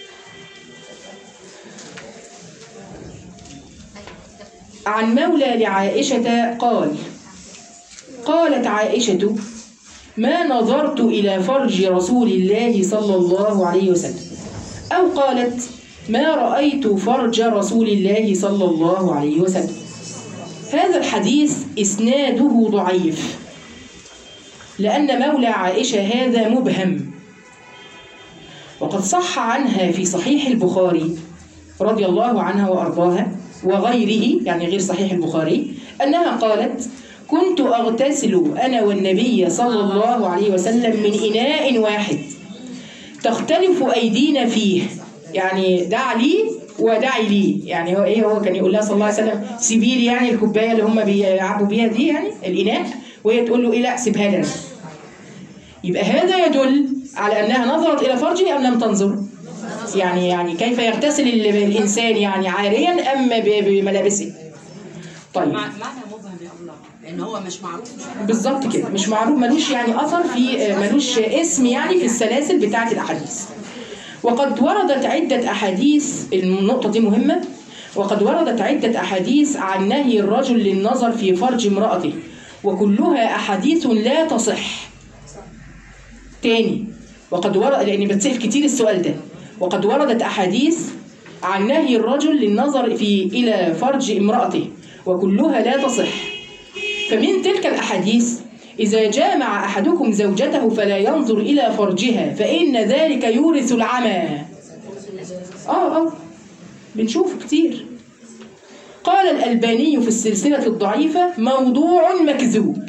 عن مولى لعائشة قال قالت عائشة ما نظرت إلى فرج رسول الله صلى الله عليه وسلم أو قالت ما رأيت فرج رسول الله صلى الله عليه وسلم هذا الحديث إسناده ضعيف لأن مولى عائشة هذا مبهم وقد صح عنها في صحيح البخاري رضي الله عنها وأرضاها وغيره يعني غير صحيح البخاري أنها قالت كنت أغتسل أنا والنبي صلى الله عليه وسلم من إناء واحد تختلف أيدينا فيه يعني دع لي ودعي لي يعني هو ايه هو كان يقول لها صلى الله عليه وسلم سيبي لي يعني الكوبايه اللي هم بيلعبوا بيها دي يعني الاناء وهي تقول له ايه لا سيبها لنا يبقى هذا يدل على انها نظرت الى فرجه ام لم تنظر يعني يعني كيف يغتسل ال- الانسان يعني عاريا ام ب- بملابسه طيب مع- معنى مبهم يا الله لان هو مش معروف بالظبط كده مش معروف ملوش يعني اثر في ملوش اسم يعني في السلاسل بتاعه الاحاديث وقد وردت عده احاديث النقطه دي مهمه وقد وردت عده احاديث عن نهي الرجل للنظر في فرج امراته وكلها احاديث لا تصح تاني وقد ورد لان بتسال كتير السؤال ده وقد وردت احاديث عن نهي الرجل للنظر في الى فرج امراته وكلها لا تصح فمن تلك الأحاديث إذا جامع أحدكم زوجته فلا ينظر إلى فرجها فإن ذلك يورث العمى آه آه بنشوف كتير قال الألباني في السلسلة الضعيفة موضوع مكذوب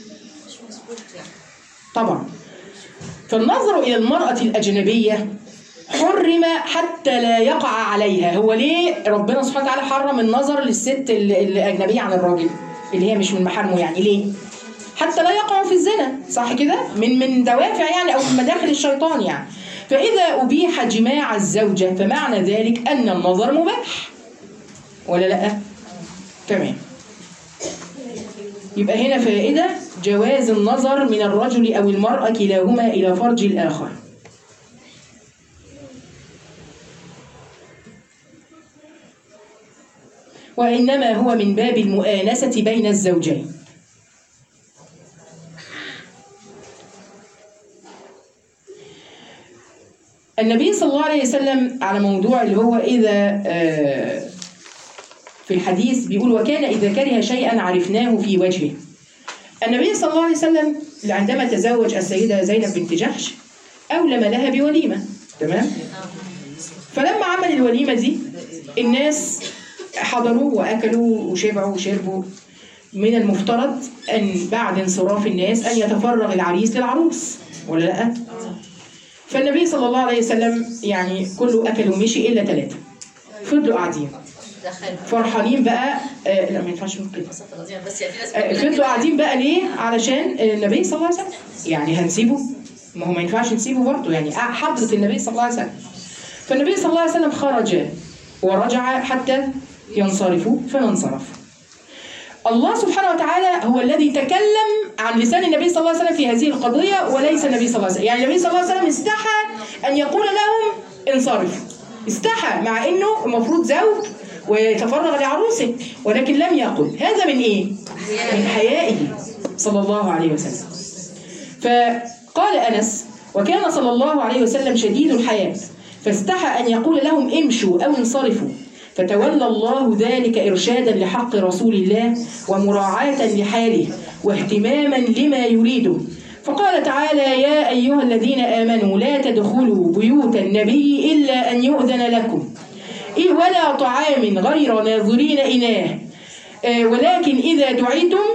طبعا فالنظر إلى المرأة الأجنبية حرم حتى لا يقع عليها هو ليه ربنا سبحانه وتعالى حرم النظر للست ال- الأجنبية عن الراجل اللي هي مش من محارمه يعني ليه حتى لا يقعوا في الزنا صح كده من من دوافع يعني او من مداخل الشيطان يعني فاذا ابيح جماع الزوجه فمعنى ذلك ان النظر مباح ولا لا تمام يبقى هنا فائده جواز النظر من الرجل او المراه كلاهما الى فرج الاخر وإنما هو من باب المؤانسة بين الزوجين النبي صلى الله عليه وسلم على موضوع اللي هو إذا آه، في الحديث بيقول وكان إذا كره شيئا عرفناه في وجهه النبي صلى الله عليه وسلم عندما تزوج السيدة زينب بنت جحش أولم لها بوليمة تمام فلما عمل الوليمة دي الناس حضروا وأكلوا وشبعوا وشربوا من المفترض أن بعد انصراف الناس أن يتفرغ العريس للعروس ولا لأ؟ فالنبي صلى الله عليه وسلم يعني كله أكل ومشي إلا ثلاثة فضلوا قاعدين دخل فرحانين بقى آه لا ما ينفعش نقول كده بس يعني في ناس آه، فضلوا قاعدين بقى ليه؟ علشان النبي صلى الله عليه وسلم يعني هنسيبه؟ ما هو ما ينفعش نسيبه برضه يعني حضرة النبي صلى الله عليه وسلم فالنبي صلى الله عليه وسلم خرج ورجع حتى ينصرفوا فانصرف الله سبحانه وتعالى هو الذي تكلم عن لسان النبي صلى الله عليه وسلم في هذه القضية وليس النبي صلى الله عليه وسلم يعني النبي صلى الله عليه وسلم استحى أن يقول لهم انصرفوا استحى مع أنه المفروض زوج ويتفرغ لعروسه ولكن لم يقل هذا من إيه؟ من حيائه صلى الله عليه وسلم فقال أنس وكان صلى الله عليه وسلم شديد الحياء فاستحى أن يقول لهم امشوا أو انصرفوا فتولى الله ذلك إرشادا لحق رسول الله ومراعاة لحاله واهتماما لما يريده فقال تعالى يا أيها الذين آمنوا لا تدخلوا بيوت النبي إلا أن يؤذن لكم إيه ولا طعام غير ناظرين إناه آه، ولكن إذا دعيتم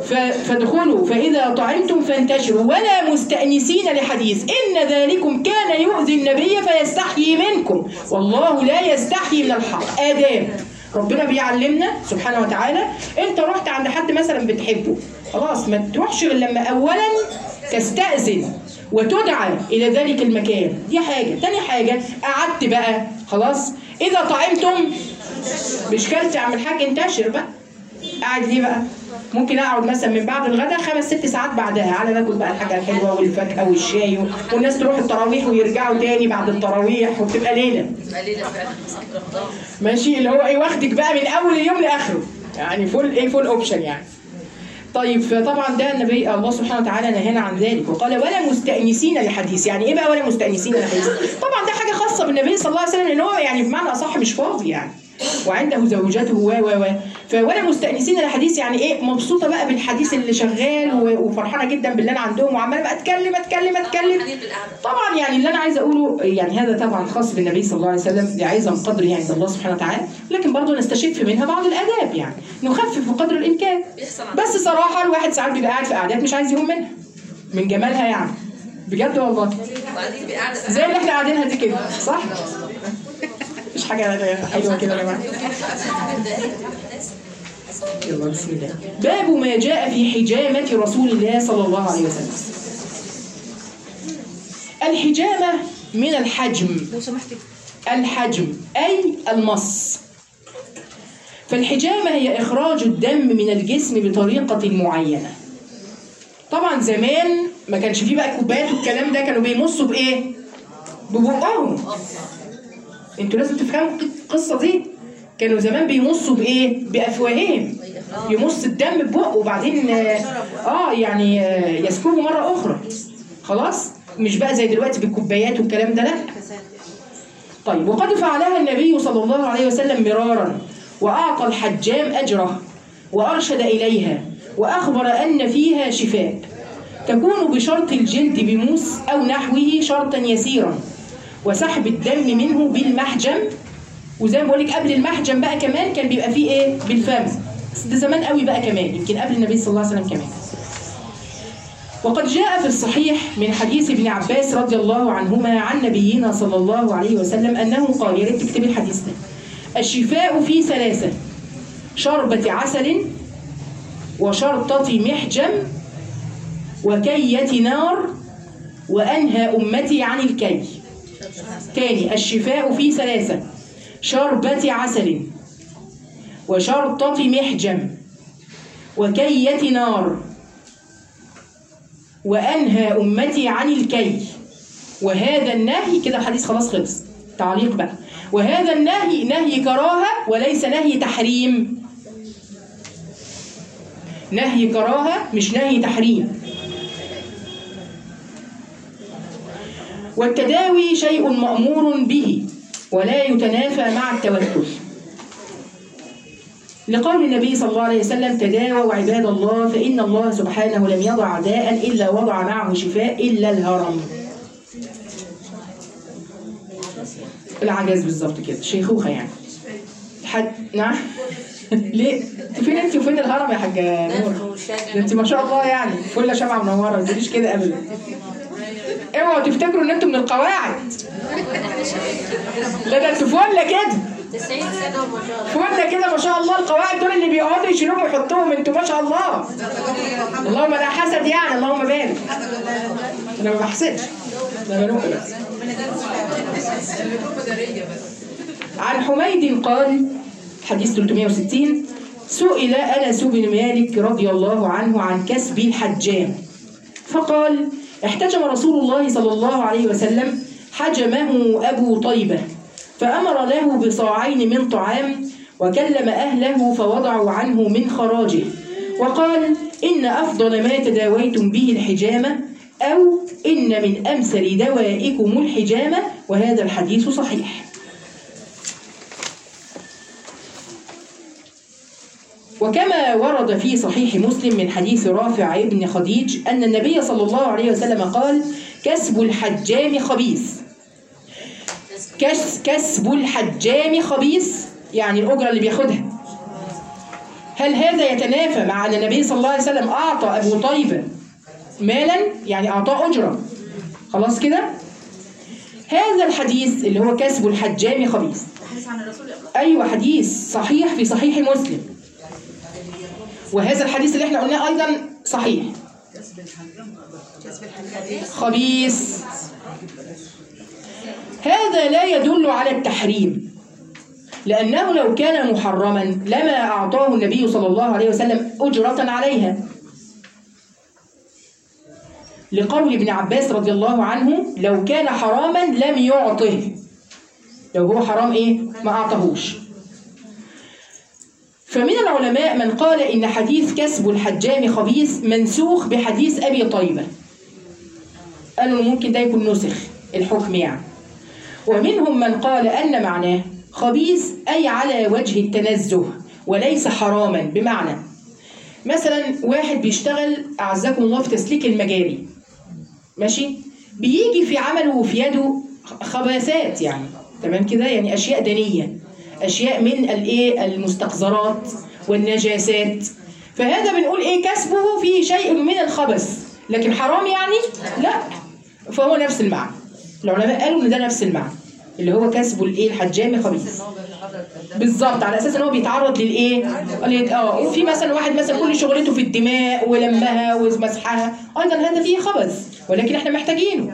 ف- فادخلوا فإذا طعمتم فانتشروا ولا مستأنسين لحديث إن ذلكم كان يؤذي النبي فيستحيي منكم والله لا يستحيي من الحق آداب ربنا بيعلمنا سبحانه وتعالى انت رحت عند حد مثلا بتحبه خلاص ما تروحش غير لما اولا تستأذن وتدعى الى ذلك المكان دي حاجه تاني حاجه قعدت بقى خلاص اذا طعمتم مش كلت يا عم الحاج انتشر بقى قاعد ليه بقى ممكن اقعد مثلا من بعد الغداء خمس ست ساعات بعدها على ناكل بقى الحاجه الحلوه والفاكهه والشاي والناس تروح التراويح ويرجعوا تاني بعد التراويح وبتبقى ليله قليلة فعلا صح رمضان ماشي اللي هو ايه واخدك بقى من اول اليوم لاخره يعني فول ايه فول اوبشن يعني طيب فطبعا ده النبي الله سبحانه وتعالى نهانا عن ذلك وقال ولا مستأنسين لحديث يعني ايه بقى ولا مستأنسين لحديث طبعا ده حاجه خاصه بالنبي صلى الله عليه وسلم لان هو يعني بمعنى اصح مش فاضي يعني وعنده زوجته و و و فولا مستأنسين لحديث يعني ايه مبسوطه بقى بالحديث اللي شغال و- وفرحانه جدا باللي انا عندهم وعماله بقى اتكلم اتكلم اتكلم حنين بالقعدة طبعا يعني اللي انا عايزه اقوله يعني هذا طبعا خاص بالنبي صلى الله عليه وسلم لعظم قدره عند الله سبحانه وتعالى لكن برضه نستشف منها بعض الاداب يعني نخفف بقدر الامكان بيحصل عندنا بس صراحه الواحد ساعات بيبقى قاعد في قعدات مش عايز يقوم منها من جمالها يعني بجد والله وبعدين بقعدة زي اللي احنا قاعدينها دي كده صح؟ مش حاجه حلوه كده يا جماعه يلا بسم الله باب ما جاء في حجامة رسول الله صلى الله عليه وسلم الحجامة من الحجم لو سمحتي الحجم أي المص فالحجامة هي إخراج الدم من الجسم بطريقة معينة طبعا زمان ما كانش فيه بقى كوبايات والكلام ده كانوا بيمصوا بإيه؟ ببقهم انتوا لازم تفهموا القصة دي كانوا زمان بيمصوا بإيه؟ بأفواههم يمص الدم ببقه وبعدين آه آه، يعني آه، يسكبه مرة أخرى خلاص؟ مش بقى زي دلوقتي بالكوبايات والكلام ده لأ طيب وقد فعلها النبي صلى الله عليه وسلم مرارا وأعطى الحجام أجره وأرشد إليها وأخبر أن فيها شفاء تكون بشرط الجلد بموس أو نحوه شرطا يسيرا وسحب الدم منه بالمحجم وزي ما بقول لك قبل المحجم بقى كمان كان بيبقى فيه ايه بالفم بس ده زمان قوي بقى كمان يمكن قبل النبي صلى الله عليه وسلم كمان وقد جاء في الصحيح من حديث ابن عباس رضي الله عنهما عن نبينا صلى الله عليه وسلم أنه قال يا ريت تكتبي الحديث ده الشفاء في ثلاثة شربة عسل وشرطة محجم وكية نار وأنهى أمتي عن الكي تاني الشفاء في ثلاثة شربة عسل وشرطة محجم وكية نار وأنهى أمتي عن الكي وهذا النهي كده الحديث خلاص خلص تعليق بقى وهذا النهي نهي كراهة وليس نهي تحريم نهي كراهة مش نهي تحريم والتداوي شيء مأمور به ولا يتنافى مع التوكل لقول النبي صلى الله عليه وسلم تداووا عباد الله فإن الله سبحانه لم يضع داء إلا وضع معه شفاء إلا الهرم العجز بالظبط كده شيخوخة يعني حد نعم ليه؟ انت فين انت وفين الهرم يا حاجة نور؟ ده انت ما شاء الله يعني فله شمعة منورة ما تقوليش كده أبدا اوعوا تفتكروا ان انتوا من القواعد لا ده انتوا فله كده 90 سنة وما شاء الله فله كده ما شاء الله القواعد دول اللي بيقعدوا يشيلوهم ويحطوهم انتوا ما شاء الله اللهم لا حسد يعني اللهم بارك انا ما بحسدش ده بنوك بس عن حميد قال حديث 360 سئل انس بن مالك رضي الله عنه عن كسب الحجام فقال احتجم رسول الله صلى الله عليه وسلم حجمه ابو طيبه فامر له بصاعين من طعام وكلم اهله فوضعوا عنه من خراجه وقال ان افضل ما تداويتم به الحجامه او ان من امثل دوائكم الحجامه وهذا الحديث صحيح وكما ورد في صحيح مسلم من حديث رافع ابن خديج أن النبي صلى الله عليه وسلم قال كسب الحجام خبيث كس كسب الحجام خبيث يعني الأجرة اللي بياخدها هل هذا يتنافى مع أن النبي صلى الله عليه وسلم أعطى أبو طيبة مالا يعني أعطاه أجرة خلاص كده هذا الحديث اللي هو كسب الحجام خبيث أيوة حديث صحيح في صحيح مسلم وهذا الحديث اللي احنا قلناه أيضا صحيح خبيث هذا لا يدل على التحريم لأنه لو كان محرما لما أعطاه النبي صلى الله عليه وسلم أجرة عليها لقول ابن عباس رضي الله عنه لو كان حراما لم يعطه لو هو حرام ايه ما أعطهوش فمن العلماء من قال إن حديث كسب الحجام خبيث منسوخ بحديث أبي طيبة قالوا ممكن ده يكون نسخ الحكم يعني ومنهم من قال أن معناه خبيث أي على وجه التنزه وليس حراما بمعنى مثلا واحد بيشتغل أعزكم الله في تسليك المجاري ماشي بيجي في عمله وفي يده خباثات يعني تمام كده يعني أشياء دنية أشياء من الإيه المستقذرات والنجاسات فهذا بنقول إيه كسبه فيه شيء من الخبث لكن حرام يعني لا فهو نفس المعنى العلماء قالوا ان ده نفس المعنى اللي هو كسب الايه الحجام خبيث بالظبط على اساس ان هو بيتعرض للايه لل- اه وفي مثلا واحد مثلا كل شغلته في الدماء ولمها ومسحها ايضا هذا فيه خبث ولكن احنا محتاجينه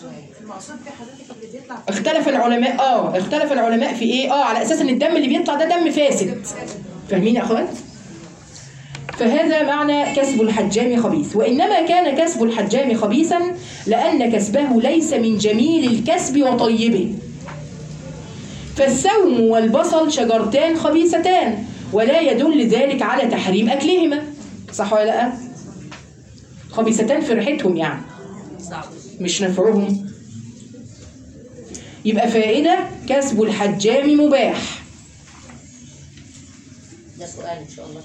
اختلف العلماء اه اختلف العلماء في ايه اه على اساس ان الدم اللي بيطلع ده دم فاسد فاهمين يا اخوات فهذا معنى كسب الحجام خبيث وإنما كان كسب الحجام خبيثا لأن كسبه ليس من جميل الكسب وطيبه فالسوم والبصل شجرتان خبيثتان ولا يدل ذلك على تحريم أكلهما صح ولا لا؟ خبيثتان في ريحتهم يعني مش نفعهم يبقى فائدة كسب الحجام مباح ده سؤال ان شاء الله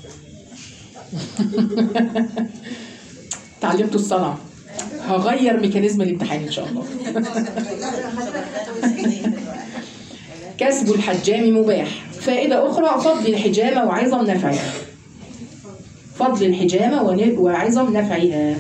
تعلمت الصنعة هغير ميكانيزم الامتحان ان شاء الله كسب الحجام مباح فائدة أخرى فضل الحجامة وعظم نفعها فضل الحجامة ون- وعظم نفعها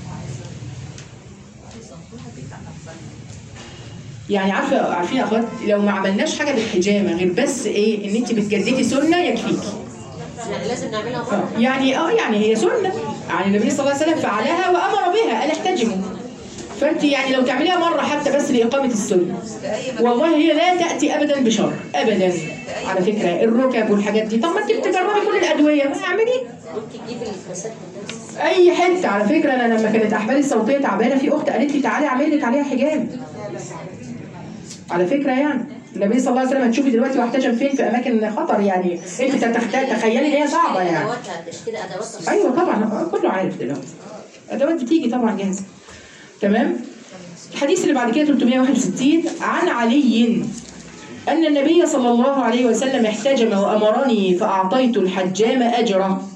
يعني عارفة عارفين يا أخوات لو ما عملناش حاجة بالحجامة غير بس إيه إن أنت بتجددي سنة يكفيكي يعني لازم نعملها مره يعني اه يعني هي سنه يعني النبي صلى الله عليه وسلم فعلها وامر بها قال احتجموا فانت يعني لو تعمليها مره حتى بس لاقامه السنه والله هي لا تاتي ابدا بشر ابدا على فكره الركب والحاجات دي طب ما انت بتجربي كل الادويه ما اعملي ممكن تجيب الفساد الناس اي حته على فكره انا لما كانت احبالي الصوتيه تعبانه في اخت قالت لي تعالي اعمل لك عليها حجاب على فكره يعني النبي صلى الله عليه وسلم هتشوفي دلوقتي واحتجم فين في اماكن خطر يعني انت تتخ- تخيلي ان هي صعبه يعني ادواتها تشتري ادواتها ايوه طبعا آه، كله عارف دلوقتي ادوات بتيجي طبعا جاهزه تمام الحديث اللي بعد كده 361 عن علي ان النبي صلى الله عليه وسلم احتجم وامرني فاعطيت الحجام اجره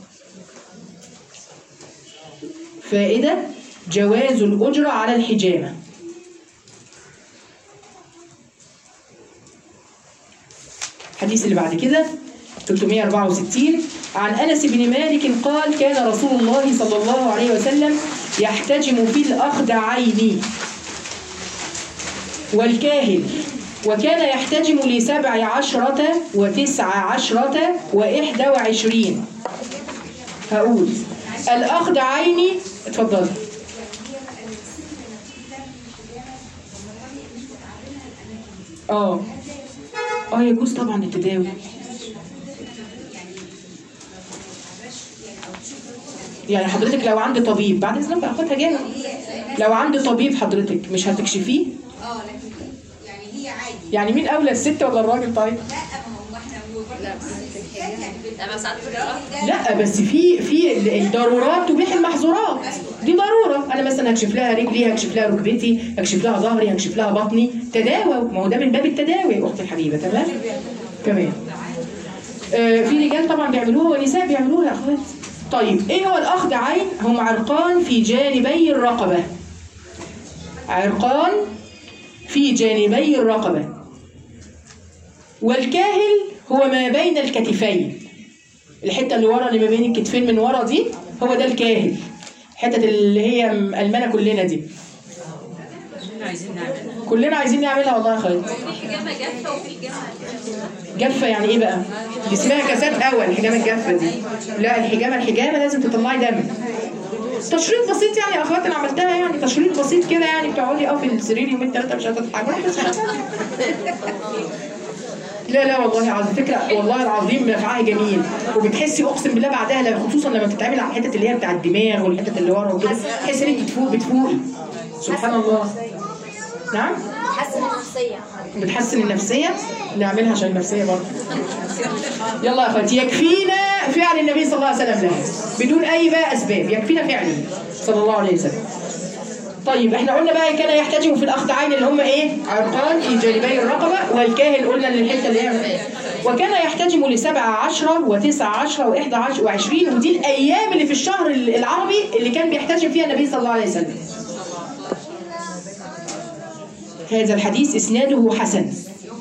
فائده جواز الاجره على الحجامه الحديث اللي بعد كده 364 عن انس بن مالك قال كان رسول الله صلى الله عليه وسلم يحتجم في الاخدعين والكاهل وكان يحتجم لسبع عشرة وتسع عشرة وإحدى وعشرين هقول الأخدعين اتفضل اه اه يجوز طبعا التداوي يعني حضرتك لو عند طبيب بعد اذنك بقى خدها جاهز لو عند طبيب حضرتك مش هتكشفيه اه لكن يعني هي عادي يعني مين اولى الست ولا الراجل طيب لا ما هو احنا لا بس ساعات بتبقى لا بس في في الضرورات تبيح المحظورات دي ضروره انا مثلا هكشف لها رجلي هكشف لها ركبتي هكشف لها ظهري هكشف لها بطني تداوى ما هو ده من باب التداوي يا اختي الحبيبه تمام تمام آه في رجال طبعا بيعملوها ونساء بيعملوها يا اخوات طيب ايه هو الاخذ عين هم عرقان في جانبي الرقبه عرقان في جانبي الرقبه والكاهل هو ما بين الكتفين الحته اللي ورا اللي ما بين الكتفين من ورا دي هو ده الكاهل الحته اللي هي المانه كلنا دي كلنا عايزين نعملها والله يا خالد في حجامه جافه وفي حجامه جافه يعني ايه بقى؟ دي اسمها كاسات هوا الحجامه الجافه دي لا الحجامه الحجامه لازم تطلعي دم تشريط بسيط يعني يا اخوات انا عملتها يعني تشريط بسيط كده يعني بتقعدي اه في السرير يومين ثلاثه مش هتضحكي بس لا لا والله على فكره والله العظيم نفعها جميل وبتحسي اقسم بالله بعدها لما- خصوصا لما بتتعمل على الحتت اللي هي بتاع الدماغ والحتت اللي ورا وكده تحسي ان انت بتفوق بتفوقي سبحان الله نعم حسن النفسية بتحسن النفسية نعملها عشان النفسية برضه يلا يا اخواتي يكفينا فعل النبي صلى الله عليه وسلم لها بدون اي بقى اسباب يكفينا فعله صلى الله عليه وسلم طيب احنا قلنا بقى كان يحتجم في الاخدعين اللي هم ايه عرقان في جانبي الرقبة والكاهل قلنا للحتة اللي هي وكان يحتجم لسبعة عشرة وتسعة عشرة وإحدى عشر وعشرين ودي الأيام اللي في الشهر العربي اللي كان بيحتجم فيها النبي صلى الله عليه وسلم هذا الحديث إسناده حسن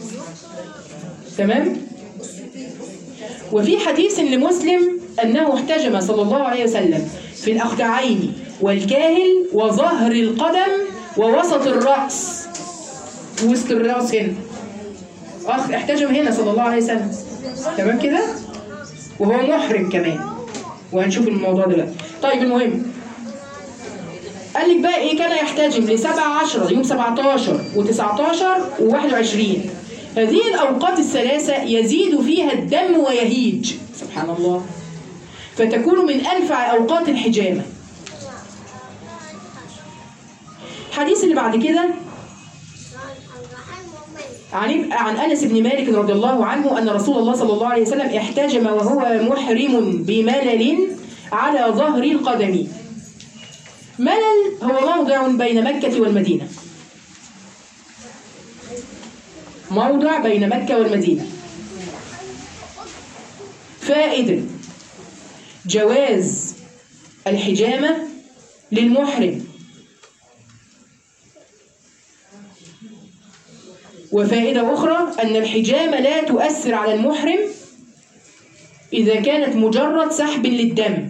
تمام وفي حديث لمسلم أنه احتجم صلى الله عليه وسلم في الأخدعين والكاهل وظهر القدم ووسط الرأس وسط الرأس هنا أخ احتجم هنا صلى الله عليه وسلم تمام كده وهو محرم كمان وهنشوف الموضوع دلوقتي طيب المهم قال لك بقى ايه كان يحتجم ل 17 يوم 17 و19 و21 هذه الاوقات الثلاثه يزيد فيها الدم ويهيج سبحان الله فتكون من انفع اوقات الحجامه الحديث اللي بعد كده عن عن انس بن مالك رضي الله عنه ان رسول الله صلى الله عليه وسلم احتجم وهو محرم بملل على ظهر القدم ملل هو موضع بين مكة والمدينة موضع بين مكة والمدينة فائدة جواز الحجامة للمحرم وفائدة أخرى أن الحجامة لا تؤثر على المحرم إذا كانت مجرد سحب للدم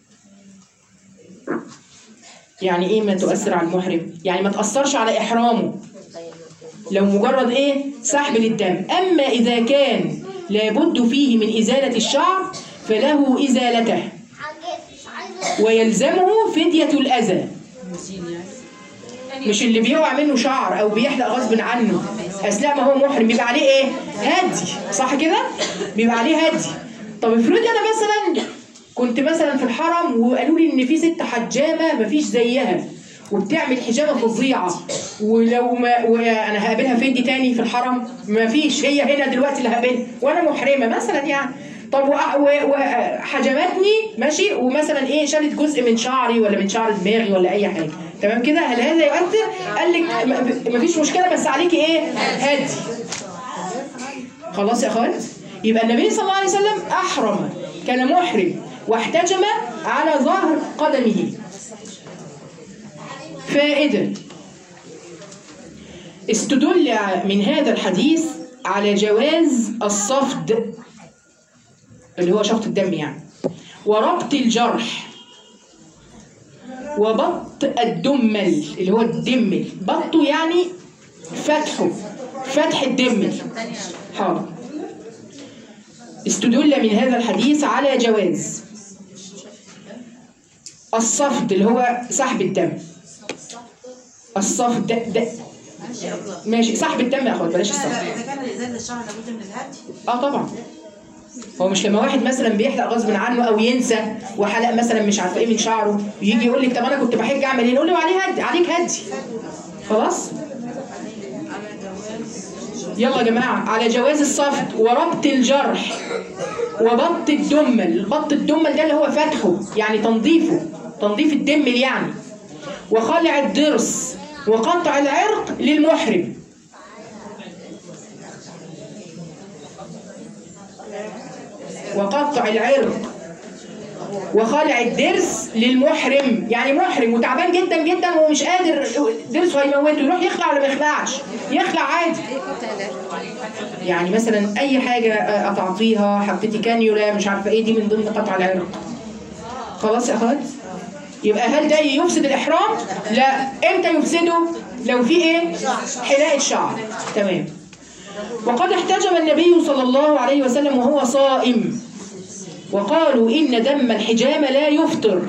يعني ايه ما تؤثر على المحرم يعني ما تأثرش على إحرامه لو مجرد ايه سحب للدم أما إذا كان لابد فيه من إزالة الشعر فله إزالته ويلزمه فدية الأذى مش اللي بيقع منه شعر او بيحلق غصب عنه اثناء ما هو محرم بيبقى عليه ايه هدي صح كده بيبقى عليه هدي طب افرضي انا مثلا كنت مثلا في الحرم وقالوا لي ان في ست حجامه مفيش زيها وبتعمل حجامه فظيعه ولو ما وانا هقابلها فين دي تاني في الحرم مفيش هي هنا دلوقتي اللي هقابلها وانا محرمه مثلا يعني طب وأ- و- وحجمتني ماشي ومثلا ايه شالت جزء من شعري ولا من شعر دماغي ولا اي حاجه تمام كده هل هذا يؤثر قال لك م- مفيش مشكله بس عليكي ايه هدي خلاص يا اخوات يبقى النبي صلى الله عليه وسلم احرم كان محرم واحتجم على ظهر قدمه فائده استدل من هذا الحديث على جواز الصفد اللي هو شفط الدم يعني وربط الجرح وبط الدمل اللي هو الدمل بطه يعني فتحه فتح الدمل حاضر استدل من هذا الحديث على جواز الصفد اللي هو سحب الدم الصفد ده, ده ماشي سحب الدم يا اخوات بلاش الصفد اذا كان الازاله الشعر لابد من الهدي اه طبعا هو مش لما واحد مثلا بيحلق غصب عنه او ينسى وحلق مثلا مش عارفه ايه من شعره يجي يقول لك طب انا كنت بحج اعمل ايه نقول له عليه هدي عليك هدي خلاص يلا يا جماعه على جواز الصفد وربط الجرح وبط الدمل بط الدمل ده اللي هو فتحه يعني تنظيفه تنظيف الدمل يعني وخلع الضرس وقطع العرق للمحرم وقطع العرق وخلع الضرس للمحرم يعني محرم وتعبان جدا جدا ومش قادر ضرسه هيموته يروح يخلع ولا ما يخلعش يخلع عادي يعني مثلا اي حاجه آه، قطعتيها حطيتي كانيولا مش عارفه ايه دي من ضمن قطع العرق خلاص يا اخوات يبقى هل ده يفسد الاحرام لا امتى يفسده لو في ايه حلاقه شعر تمام وقد احتجم النبي صلى الله عليه وسلم وهو صائم وقالوا ان دم الحجامه لا يفطر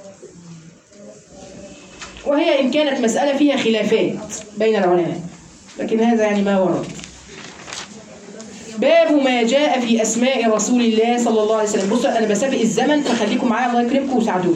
وهي إن كانت مسألة فيها خلافات بين العلماء لكن هذا يعني ما ورد باب ما جاء في أسماء رسول الله صلى الله عليه وسلم بصوا أنا بسابق الزمن فخليكم معايا الله يكرمكم وساعدوني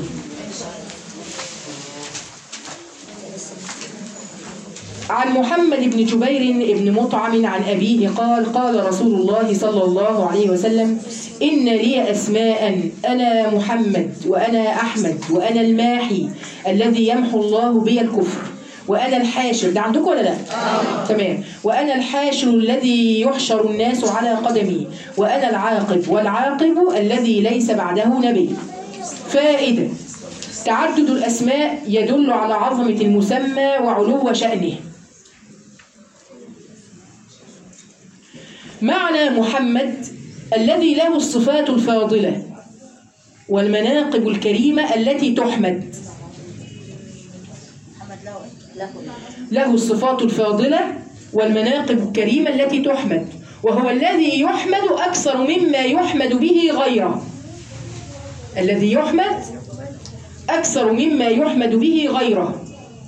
عن محمد بن جبير بن مطعم عن أبيه قال قال رسول الله صلى الله عليه وسلم إن لي أسماء أنا محمد وأنا أحمد وأنا الماحي الذي يمحو الله بي الكفر وأنا الحاشر ده عندكم ولا لا؟ آه. تمام وأنا الحاشر الذي يحشر الناس على قدمي وأنا العاقب والعاقب الذي ليس بعده نبي فائدة تعدد الأسماء يدل على عظمة المسمى وعلو شأنه معنى محمد الذي له الصفات الفاضلة والمناقب الكريمة التي تحمد محمد له له له الصفات الفاضلة والمناقب الكريمة التي تحمد وهو الذي يحمد أكثر مما يحمد به غيره الذي يحمد أكثر مما يحمد به غيره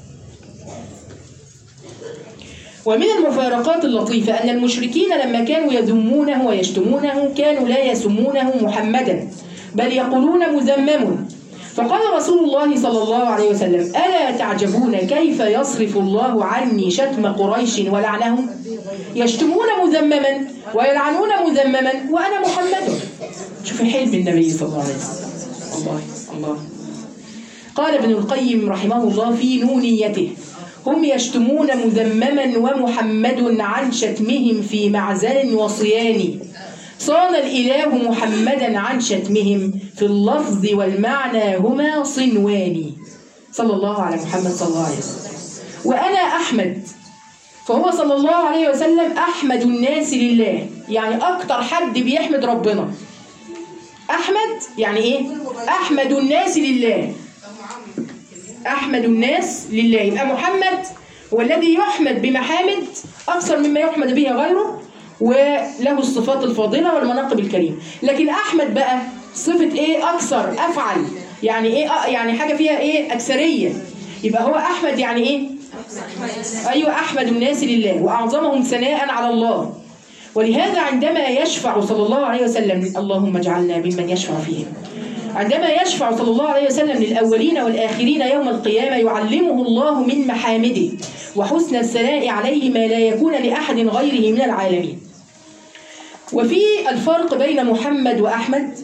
ومن المفارقات اللطيفة أن المشركين لما كانوا يذمونه ويشتمونه كانوا لا يسمونه محمدا بل يقولون مذمم فقال رسول الله صلى الله عليه وسلم ألا تعجبون كيف يصرف الله عني شتم قريش ولعنهم يشتمون مذمما ويلعنون مذمما وأنا محمد شوف حلم النبي صلى الله عليه وسلم الله الله قال ابن القيم رحمه الله في نونيته هم يشتمون مذمما ومحمد عن شتمهم في معزل وصيان صان الإله محمدا عن شتمهم في اللفظ والمعنى هما صنوان صلى الله على محمد صلى الله عليه وسلم وأنا أحمد فهو صلى الله عليه وسلم أحمد الناس لله يعني أكتر حد بيحمد ربنا أحمد يعني إيه؟ أحمد الناس لله أحمد الناس لله يبقى محمد هو الذي يحمد بمحامد أكثر مما يحمد به غيره وله الصفات الفاضلة والمناقب الكريمة لكن أحمد بقى صفة إيه أكثر أفعل يعني إيه أ- يعني حاجة فيها إيه أكثرية يبقى هو أحمد يعني إيه أيوة أحمد الناس لله وأعظمهم ثناء على الله ولهذا عندما يشفع صلى الله عليه وسلم اللهم اجعلنا ممن يشفع فيهم عندما يشفع صلى الله عليه وسلم للأولين والآخرين يوم القيامة يعلمه الله من محامده وحسن الثناء عليه ما لا يكون لأحد غيره من العالمين وفي الفرق بين محمد وأحمد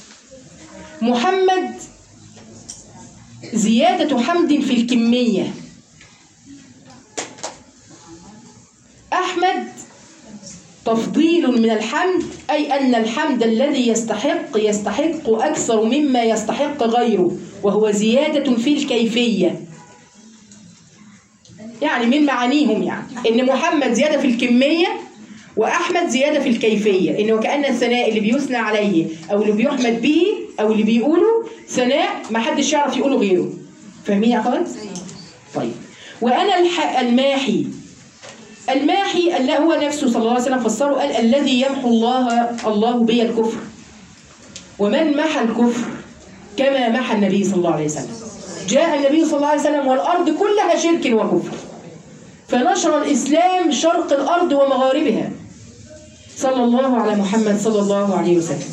محمد زيادة حمد في الكمية أحمد تفضيل من الحمد أي أن الحمد الذي يستحق يستحق أكثر مما يستحق غيره وهو زيادة في الكيفية يعني من معانيهم يعني إن محمد زيادة في الكمية وأحمد زيادة في الكيفية إنه كأن الثناء اللي بيثنى عليه أو اللي بيحمد به أو اللي بيقوله ثناء ما حدش يعرف يقوله غيره فاهمين يا أخوات؟ طيب وأنا الح... الماحي الماحي اللي هو نفسه صلى الله عليه وسلم فسره قال الذي يمحو الله الله بي الكفر ومن محى الكفر كما محى النبي صلى الله عليه وسلم جاء النبي صلى الله عليه وسلم والأرض كلها شرك وكفر فنشر الإسلام شرق الأرض ومغاربها صلى الله على محمد صلى الله عليه وسلم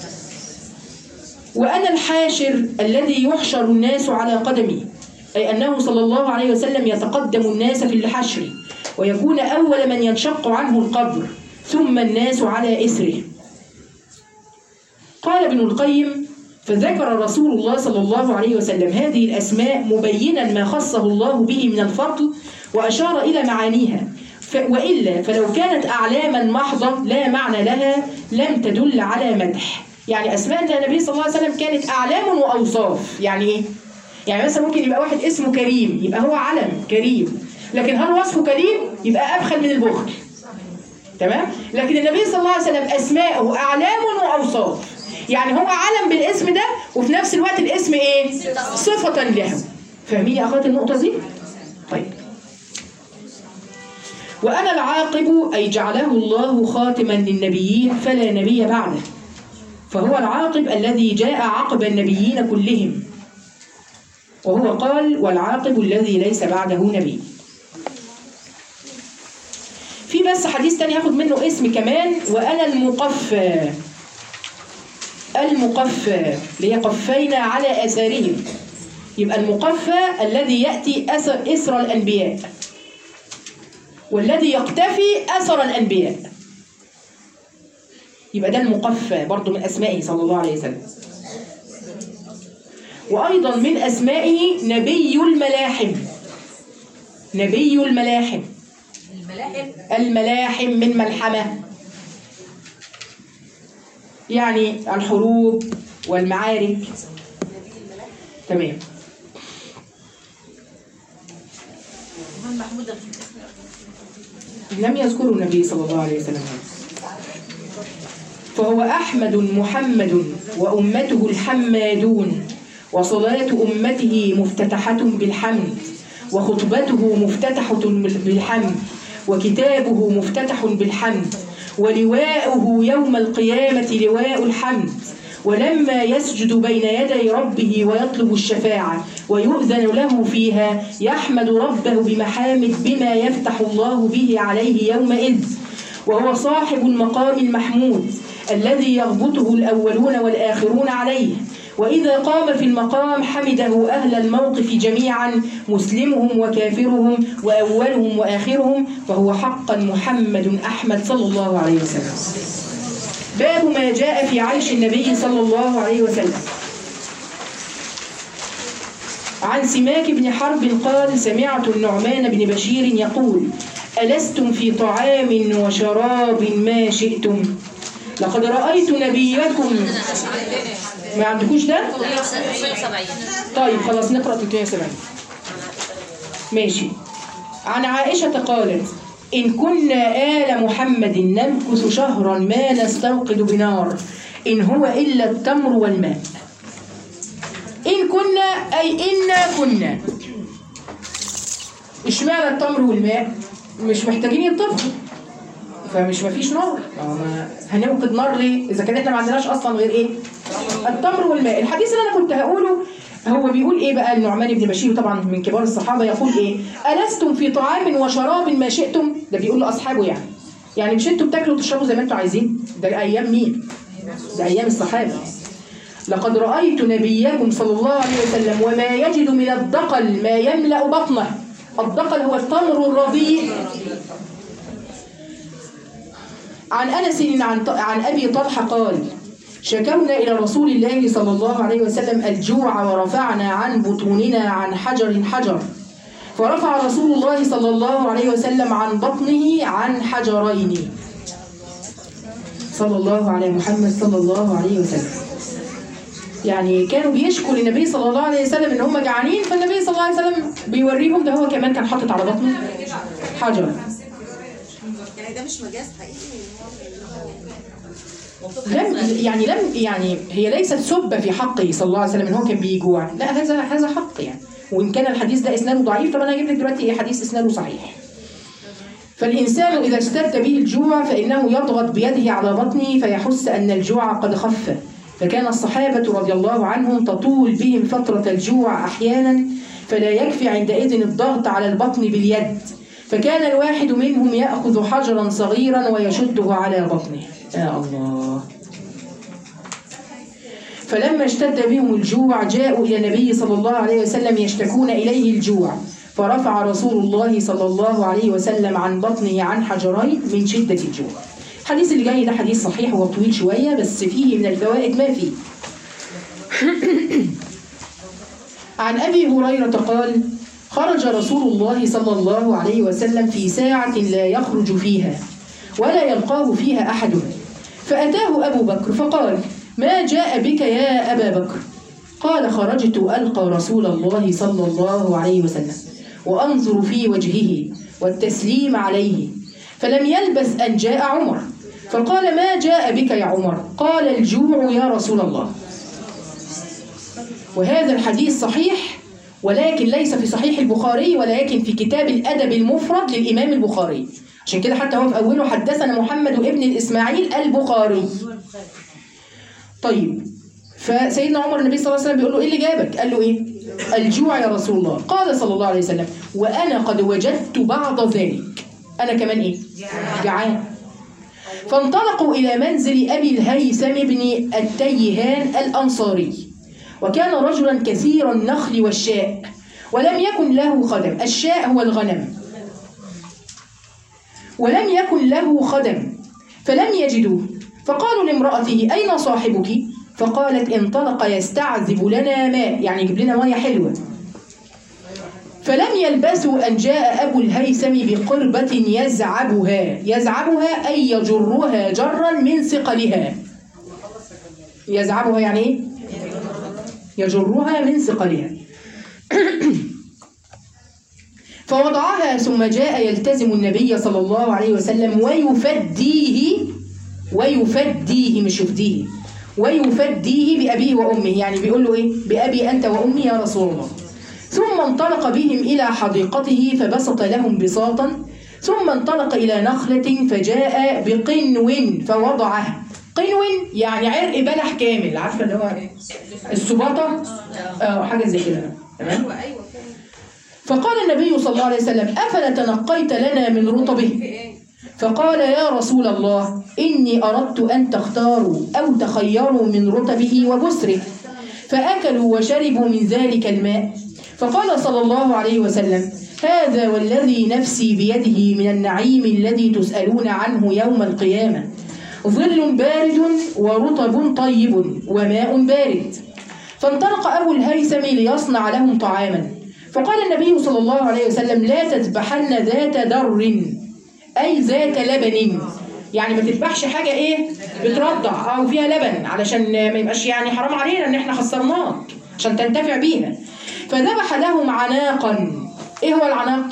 وأنا الحاشر الذي يحشر الناس على قدمي أي أنه صلى الله عليه وسلم يتقدم الناس في الحشر ويكون أول من ينشق عنه القبر ثم الناس على إثره قال ابن القيم فذكر رسول الله صلى الله عليه وسلم هذه الأسماء مبينا ما خصه الله به من الفضل وأشار إلى معانيها ف وإلا فلو كانت أعلاما محضة لا معنى لها لم تدل على مدح يعني أسماء النبي صلى الله عليه وسلم كانت أعلام وأوصاف يعني إيه؟ يعني مثلا ممكن يبقى واحد اسمه كريم يبقى هو علم كريم لكن هل وصفه كريم يبقى أبخل من البخل تمام لكن النبي صلى الله عليه وسلم اسماءه اعلام واوصاف يعني هو علم بالاسم ده وفي نفس الوقت الاسم ايه صفه له فاهمين يا اخواتي النقطه دي طيب وانا العاقب اي جعله الله خاتما للنبيين فلا نبي بعده فهو العاقب الذي جاء عقب النبيين كلهم وهو قال والعاقب الذي ليس بعده نبي في بس حديث تاني هاخد منه اسم كمان وانا المقفى المقفى اللي هي قفينا على اثارهم يبقى المقفى الذي ياتي اثر اثر الانبياء والذي يقتفي اثر الانبياء يبقى ده المقفى برضو من اسمائه صلى الله عليه وسلم وايضا من اسمائه نبي الملاحم نبي الملاحم الملاحم الملاحم من ملحمة يعني الحروب والمعارك تمام من محمود لم يذكره النبي صلى الله عليه وسلم فهو أحمد محمد وأمته الحمادون وصلاة أمته مفتتحة بالحمد وخطبته مفتتحة بالحمد وكتابه مفتتح بالحمد ولواءه يوم القيامة لواء الحمد ولما يسجد بين يدي ربه ويطلب الشفاعة ويؤذن له فيها يحمد ربه بمحامد بما يفتح الله به عليه يومئذ وهو صاحب المقام المحمود الذي يغبطه الأولون والآخرون عليه وإذا قام في المقام حمده أهل الموقف جميعا مسلمهم وكافرهم وأولهم وآخرهم فهو حقا محمد أحمد صلى الله عليه وسلم باب ما جاء في عيش النبي صلى الله عليه وسلم عن سماك بن حرب قال سمعت النعمان بن بشير يقول ألستم في طعام وشراب ما شئتم لقد رأيت نبيكم ما عندكوش ده؟ 370 طيب خلاص نقرأ 370 ماشي عن عائشة قالت إن كنا آل محمد نمكث شهرا ما نستوقد بنار إن هو إلا التمر والماء إن كنا أي إنا كنا اشمعنى التمر والماء مش محتاجين يتطفوا فمش مفيش نار آه، ما هنوقد نار ليه اذا كان احنا ما عندناش اصلا غير ايه التمر والماء الحديث اللي انا كنت هقوله هو بيقول ايه بقى النعمان بن بشير طبعا من كبار الصحابه يقول ايه ألستم في طعام وشراب ما شئتم ده بيقول لاصحابه يعني يعني مش انتوا بتاكلوا وتشربوا زي ما انتوا عايزين ده ايام مين ده ايام الصحابه لقد رأيت نبيكم صلى الله عليه وسلم وما يجد من الدقل ما يملأ بطنه الدقل هو التمر الرضيء عن أنس عن عن أبي طلحة قال شكونا إلى رسول الله صلى الله عليه وسلم الجوع ورفعنا عن بطوننا عن حجر حجر فرفع رسول الله صلى الله عليه وسلم عن بطنه عن حجرين صلى الله على محمد صلى الله عليه وسلم يعني كانوا بيشكوا للنبي صلى الله عليه وسلم ان هم جعانين فالنبي صلى الله عليه وسلم بيوريهم ده هو كمان كان حاطط على بطنه حجر يعني ده مش مجاز حقيقي لم يعني لم يعني هي ليست سبة في حقه صلى الله عليه وسلم ان هو كان بيجوع لا هذا هذا حق يعني وان كان الحديث ده اسناده ضعيف طب انا هجيب لك دلوقتي ايه حديث اسناده صحيح فالإنسان إذا اشتد به الجوع فإنه يضغط بيده على بطنه فيحس أن الجوع قد خف فكان الصحابة رضي الله عنهم تطول بهم فترة الجوع أحيانا فلا يكفي عندئذ الضغط على البطن باليد فكان الواحد منهم يأخذ حجرا صغيرا ويشده على بطنه يا الله فلما اشتد بهم الجوع جاءوا إلى النبي صلى الله عليه وسلم يشتكون إليه الجوع فرفع رسول الله صلى الله عليه وسلم عن بطنه عن حجرين من شدة الجوع الحديث اللي جاي ده حديث صحيح هو طويل شوية بس فيه من الفوائد ما فيه عن أبي هريرة قال خرج رسول الله صلى الله عليه وسلم في ساعة لا يخرج فيها ولا يلقاه فيها أحد فأتاه أبو بكر فقال ما جاء بك يا أبا بكر قال خرجت ألقى رسول الله صلى الله عليه وسلم وأنظر في وجهه والتسليم عليه فلم يلبث أن جاء عمر فقال ما جاء بك يا عمر قال الجوع يا رسول الله وهذا الحديث صحيح ولكن ليس في صحيح البخاري ولكن في كتاب الأدب المفرد للإمام البخاري عشان كده حتى هو في أوله حدثنا محمد ابن الإسماعيل البخاري طيب فسيدنا عمر النبي صلى الله عليه وسلم بيقول له ايه اللي جابك؟ قال له ايه؟ الجوع يا رسول الله قال صلى الله عليه وسلم وانا قد وجدت بعض ذلك انا كمان ايه؟ جعان فانطلقوا الى منزل ابي الهيثم بن التيهان الانصاري وكان رجلا كثير النخل والشاء ولم يكن له خدم الشاء هو الغنم ولم يكن له خدم فلم يجدوه فقالوا لامرأته أين صاحبك؟ فقالت انطلق يستعذب لنا ماء يعني يجيب لنا مية حلوة فلم يلبثوا أن جاء أبو الهيثم بقربة يزعبها يزعبها أي يجرها جرا من ثقلها يزعبها يعني إيه؟ يجرها من ثقلها فوضعها ثم جاء يلتزم النبي صلى الله عليه وسلم ويفديه ويفديه مش يفديه ويفديه بأبيه وأمه يعني بيقول له إيه بأبي أنت وأمي يا رسول الله ثم انطلق بهم إلى حديقته فبسط لهم بساطا ثم انطلق إلى نخلة فجاء بقنو فوضعه قنو يعني عرق بلح كامل عارفة اللي هو السباطة اه حاجة زي كده تمام فقال النبي صلى الله عليه وسلم أفلا تنقيت لنا من رطبه فقال يا رسول الله إني أردت أن تختاروا أو تخيروا من رطبه وبسره فأكلوا وشربوا من ذلك الماء فقال صلى الله عليه وسلم هذا والذي نفسي بيده من النعيم الذي تسألون عنه يوم القيامة ظل بارد ورطب طيب وماء بارد فانطلق أبو الهيثم ليصنع لهم طعاما فقال النبي صلى الله عليه وسلم لا تذبحن ذات در أي ذات لبن يعني ما تذبحش حاجة إيه بترضع أو فيها لبن علشان ما يبقاش يعني حرام علينا إن إحنا خسرناك عشان تنتفع بيها فذبح لهم عناقا إيه هو العناق؟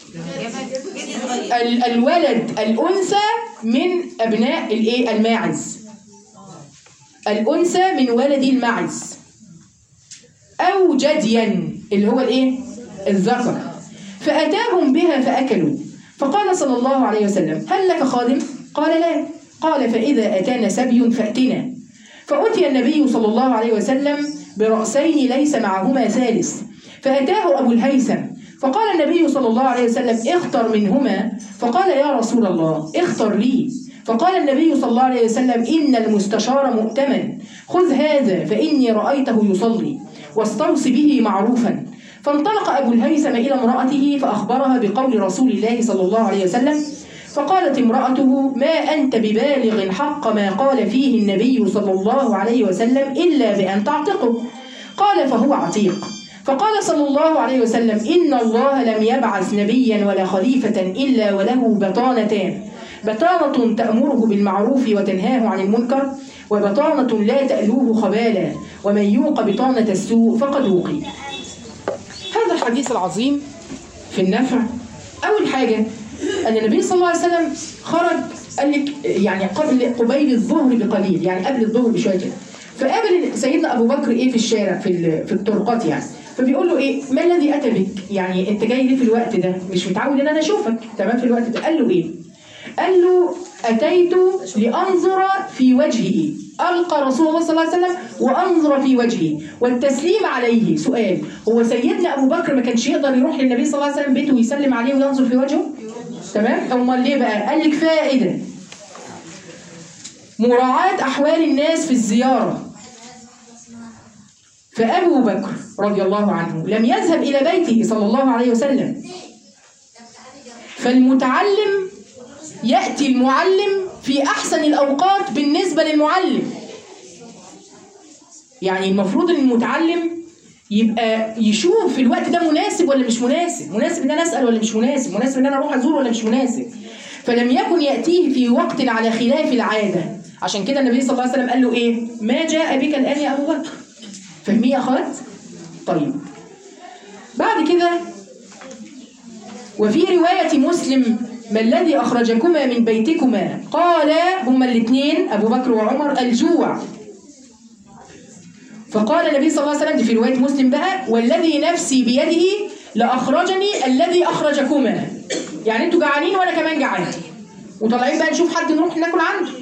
ال- الولد الأنثى من أبناء الإيه الماعز الأنثى من ولد الماعز أو جديا اللي هو الإيه الذكر فأتاهم بها فأكلوا فقال صلى الله عليه وسلم هل لك خادم؟ قال لا قال فإذا أتانا سبي فأتنا فأتي النبي صلى الله عليه وسلم برأسين ليس معهما ثالث فأتاه أبو الهيثم فقال النبي صلى الله عليه وسلم اختر منهما فقال يا رسول الله اختر لي فقال النبي صلى الله عليه وسلم إن المستشار مؤتمن خذ هذا فإني رأيته يصلي واستوص به معروفا فانطلق أبو الهيثم إلى امرأته فأخبرها بقول رسول الله صلى الله عليه وسلم فقالت امرأته ما أنت ببالغ حق ما قال فيه النبي صلى الله عليه وسلم إلا بأن تعتقه قال فهو عتيق فقال صلى الله عليه وسلم إن الله لم يبعث نبيا ولا خليفة إلا وله بطانتان بطانة تأمره بالمعروف وتنهاه عن المنكر وبطانة لا تألوه خبالا ومن يوق بطانة السوء فقد وقي هذا الحديث العظيم في النفع أول حاجة أن النبي صلى الله عليه وسلم خرج قال لك يعني قبل قبيل الظهر بقليل يعني قبل الظهر بشوية كده فقابل سيدنا أبو بكر إيه في الشارع في ال- في الطرقات يعني فبيقول له إيه ما الذي أتى بك يعني أنت جاي ليه في الوقت ده مش متعود إن أنا أشوفك تمام في الوقت ده قال له إيه قال له أتيت لأنظر في وجهه ألقى رسول الله صلى الله عليه وسلم وأنظر في وجهه والتسليم عليه سؤال هو سيدنا أبو بكر ما كانش يقدر يروح للنبي صلى الله عليه وسلم بيته ويسلم عليه وينظر في وجهه تمام أمال ليه بقى قال لك فائدة مراعاة أحوال الناس في الزيارة فأبو بكر رضي الله عنه لم يذهب إلى بيته صلى الله عليه وسلم فالمتعلم يأتي المعلم في أحسن الأوقات بالنسبة للمعلم يعني المفروض ان المتعلم يبقى يشوف في الوقت ده مناسب ولا مش مناسب مناسب ان انا اسال ولا مش مناسب مناسب ان انا اروح ازور ولا مش مناسب فلم يكن ياتيه في وقت على خلاف العاده عشان كده النبي صلى الله عليه وسلم قال له ايه ما جاء بك الان يا ابو بكر فاهمين يا اخوات طيب بعد كده وفي روايه مسلم ما الذي أخرجكما من بيتكما قال هما الاثنين أبو بكر وعمر الجوع فقال النبي صلى الله عليه وسلم دي في رواية مسلم بقى والذي نفسي بيده لأخرجني الذي أخرجكما يعني انتوا جعانين وأنا كمان جعان وطالعين بقى نشوف حد نروح ناكل عنده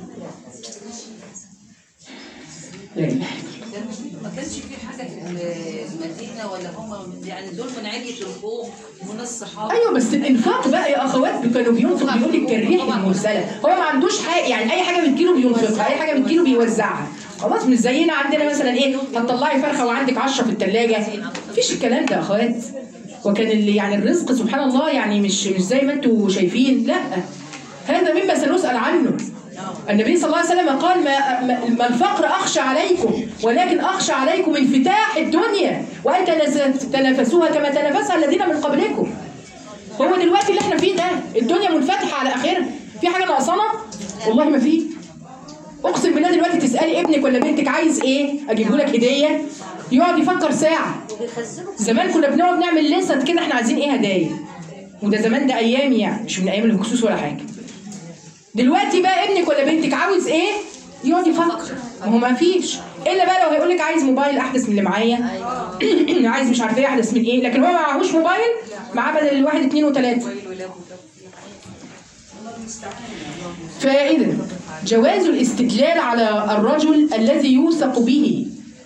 لا إله ما كانش في حاجه في المدينه ولا هم يعني دول من علية القوم من الصحابه ايوه بس الانفاق بقى يا اخوات كانوا بينفق بيقول لك كالريح المرسله هو ما عندوش حاجه يعني اي حاجه بتجيله بينفقها اي حاجه بتجيله بيوزعها خلاص مش زينا عندنا مثلا ايه هتطلعي فرخه وعندك 10 في الثلاجه مفيش الكلام ده يا اخوات وكان اللي يعني الرزق سبحان الله يعني مش مش زي ما انتم شايفين لا هذا مما سنسال عنه النبي صلى الله عليه وسلم قال ما, ما- ما الفقر أخشى عليكم ولكن أخشى عليكم انفتاح الدنيا وأن تنس- تنافسوها كما تنافسها الذين من قبلكم هو دلوقتي اللي احنا فيه ده الدنيا منفتحة على آخرها في حاجة ناقصانا والله ما في اقسم بالله دلوقتي تسالي ابنك ولا بنتك عايز ايه اجيبه لك هديه يقعد يفكر ساعه زمان كنا بنقعد نعمل لسه كده احنا عايزين ايه هدايا وده زمان ده ايام يعني مش من ايام الهكسوس ولا حاجه دلوقتي بقى ابنك ولا بنتك عاوز ايه يقعد يفكر ما هو ما فيش الا بقى لو هيقول لك عايز موبايل احدث من اللي معايا عايز مش عارف ايه احدث من ايه لكن هو ما معهوش موبايل معاه بدل الواحد اتنين وتلاته فإذا جواز الاستدلال على الرجل الذي يوثق به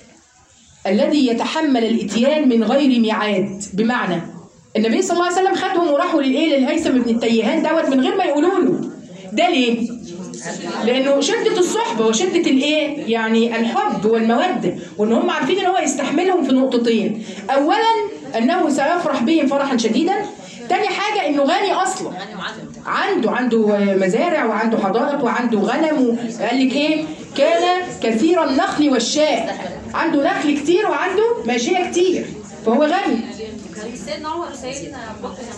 الذي يتحمل الاتيان من غير ميعاد بمعنى النبي صلى الله عليه وسلم خدهم وراحوا للايه للهيثم بن التيهان دوت من غير ما يقولوا له ده ليه؟ لانه شده الصحبه وشده الايه؟ يعني الحب والموده وان هم عارفين ان هو يستحملهم في نقطتين اولا انه سيفرح بهم فرحا شديدا تاني حاجه انه غني اصلا عنده عنده مزارع وعنده حدائق وعنده غنم وقال لك ايه كان كثير النخل والشاء عنده نخل كتير وعنده ماشيه كتير فهو غني سيدنا عمر وسيدنا ابو بكر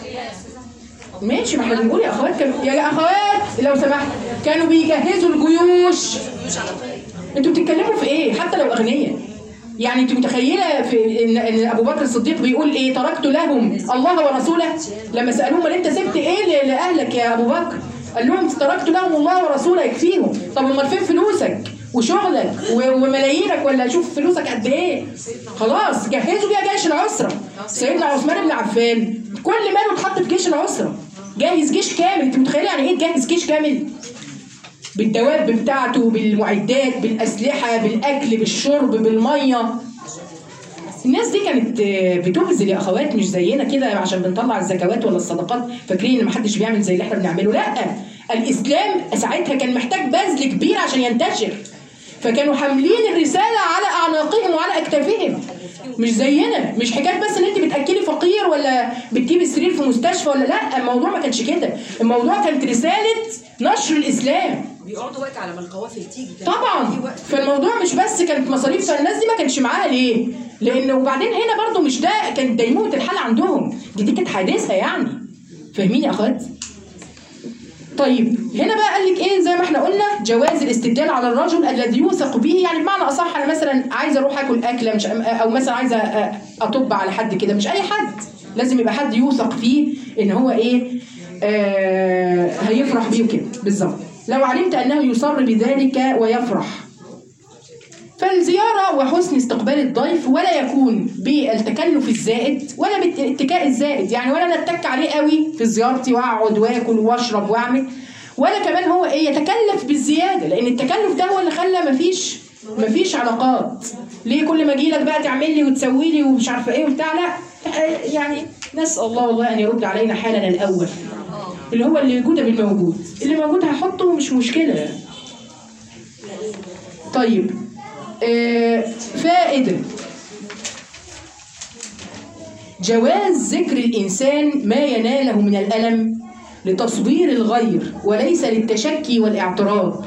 ماشي ما احنا بنقول يا اخوات كانوا يا اخوات لو سمحت كانوا بيجهزوا الجيوش انتوا بتتكلموا في ايه حتى لو اغنياء يعني انت متخيله في ان, إن ابو بكر الصديق بيقول ايه تركت لهم الله ورسوله لما سالوه امال انت سبت ايه ل- لاهلك يا ابو بكر قال لهم تركت لهم الله ورسوله يكفيهم طب امال فين فلوسك وشغلك و- وملايينك ولا شوف فلوسك قد ايه خلاص جهزوا بيها جيش العسره سيدنا عثمان بن عفان كل ماله اتحط في جيش العسره جاهز جيش كامل انت متخيله يعني ايه تجهز جيش كامل بالدواب بتاعته بالمعدات بالأسلحة بالأكل بالشرب بالمية الناس دي كانت آه، بتبذل يا اخوات مش زينا كده عشان بنطلع الزكوات ولا الصدقات فاكرين ان محدش بيعمل زي اللي احنا بنعمله لا الاسلام ساعتها كان محتاج بذل كبير عشان ينتشر فكانوا حاملين الرساله على اعناقهم وعلى اكتافهم مش زينا مش حكايه بس ان انت بتاكلي فقير ولا بتجيبي السرير في مستشفى ولا لا الموضوع ما كانش كده الموضوع كانت رساله نشر الاسلام بيقعدوا وقت على ما القوافل تيجي كان في طبعا وقت فالموضوع مش بس كانت مصاريف فالناس دي ما كانش معاها ليه؟ لان وبعدين هنا برضو مش ده كانت ديمومه الحال عندهم دي دي كانت حادثه يعني فاهمين يا اخوات؟ طيب هنا بقى قال لك ايه زي ما احنا قلنا جواز الاستدلال على الرجل الذي يوثق به يعني بمعنى اصح انا مثلا عايزه اروح اكل اكله مش او مثلا عايزه أ- اطب على حد كده مش اي حد لازم يبقى حد يوثق فيه ان هو ايه آه هيفرح بيه وكده بالظبط لو علمت انه يصر بذلك ويفرح فالزيارة وحسن استقبال الضيف ولا يكون بالتكلف الزائد ولا بالاتكاء الزائد يعني ولا نتك عليه قوي في زيارتي واقعد واكل واشرب واعمل ولا كمان هو ايه يتكلف بالزياده لان التكلف ده هو اللي خلى مفيش مفيش علاقات ليه كل ما اجي لك بقى تعمل لي وتسوي لي ومش عارفه ايه وبتاع لا يعني نسال الله والله ان يرد علينا حالنا الاول اللي هو اللي موجود بالموجود اللي موجود هحطه مش مشكله طيب آه، فائدة جواز ذكر الإنسان ما يناله من الألم لتصبير الغير وليس للتشكي والاعتراض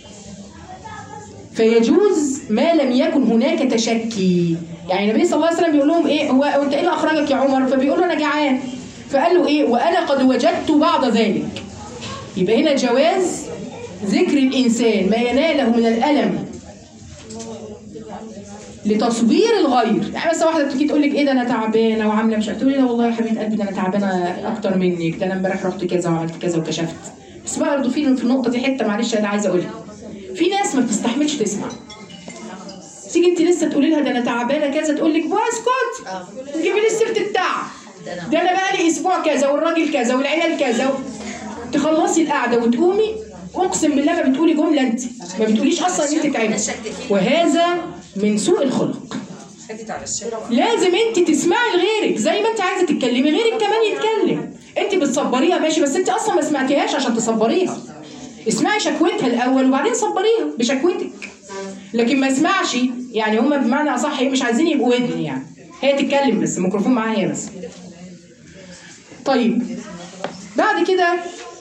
فيجوز ما لم يكن هناك تشكي يعني النبي صلى الله عليه وسلم بيقول لهم ايه هو هو انت ايه اللي اخرجك يا عمر فبيقول له انا جعان فقال له ايه وانا قد وجدت بعض ذلك يبقى هنا جواز ذكر الانسان ما يناله من الالم لتصبير الغير يعني بس واحده تيجي تقول لك ايه ده انا تعبانه وعامله مش عارفة. تقولي لا والله يا حبيبه قلبي ده انا تعبانه اكتر منك ده انا امبارح رحت كذا وعملت كذا وكشفت بس برضه في في النقطه دي حته معلش انا عايزه اقولها في ناس ما بتستحملش تسمع تيجي انت لسه تقولي لها ده انا تعبانه كذا تقول لك اسكت تجيبي لي سيره التعب ده انا بقى لي اسبوع كذا والراجل كذا والعيال كذا و... تخلصي القعده وتقومي اقسم بالله ما بتقولي جمله انت ما بتقوليش اصلا ان انت تعبتي وهذا من سوء الخلق لازم انت تسمعي لغيرك زي ما انت عايزه تتكلمي غيرك كمان يتكلم انت بتصبريها ماشي بس انت اصلا ما سمعتيهاش عشان تصبريها اسمعي شكوتها الاول وبعدين صبريها بشكوتك لكن ما اسمعش يعني هما بمعنى اصح ايه مش عايزين يبقوا ودن يعني هي تتكلم بس الميكروفون معاها هي بس طيب بعد كده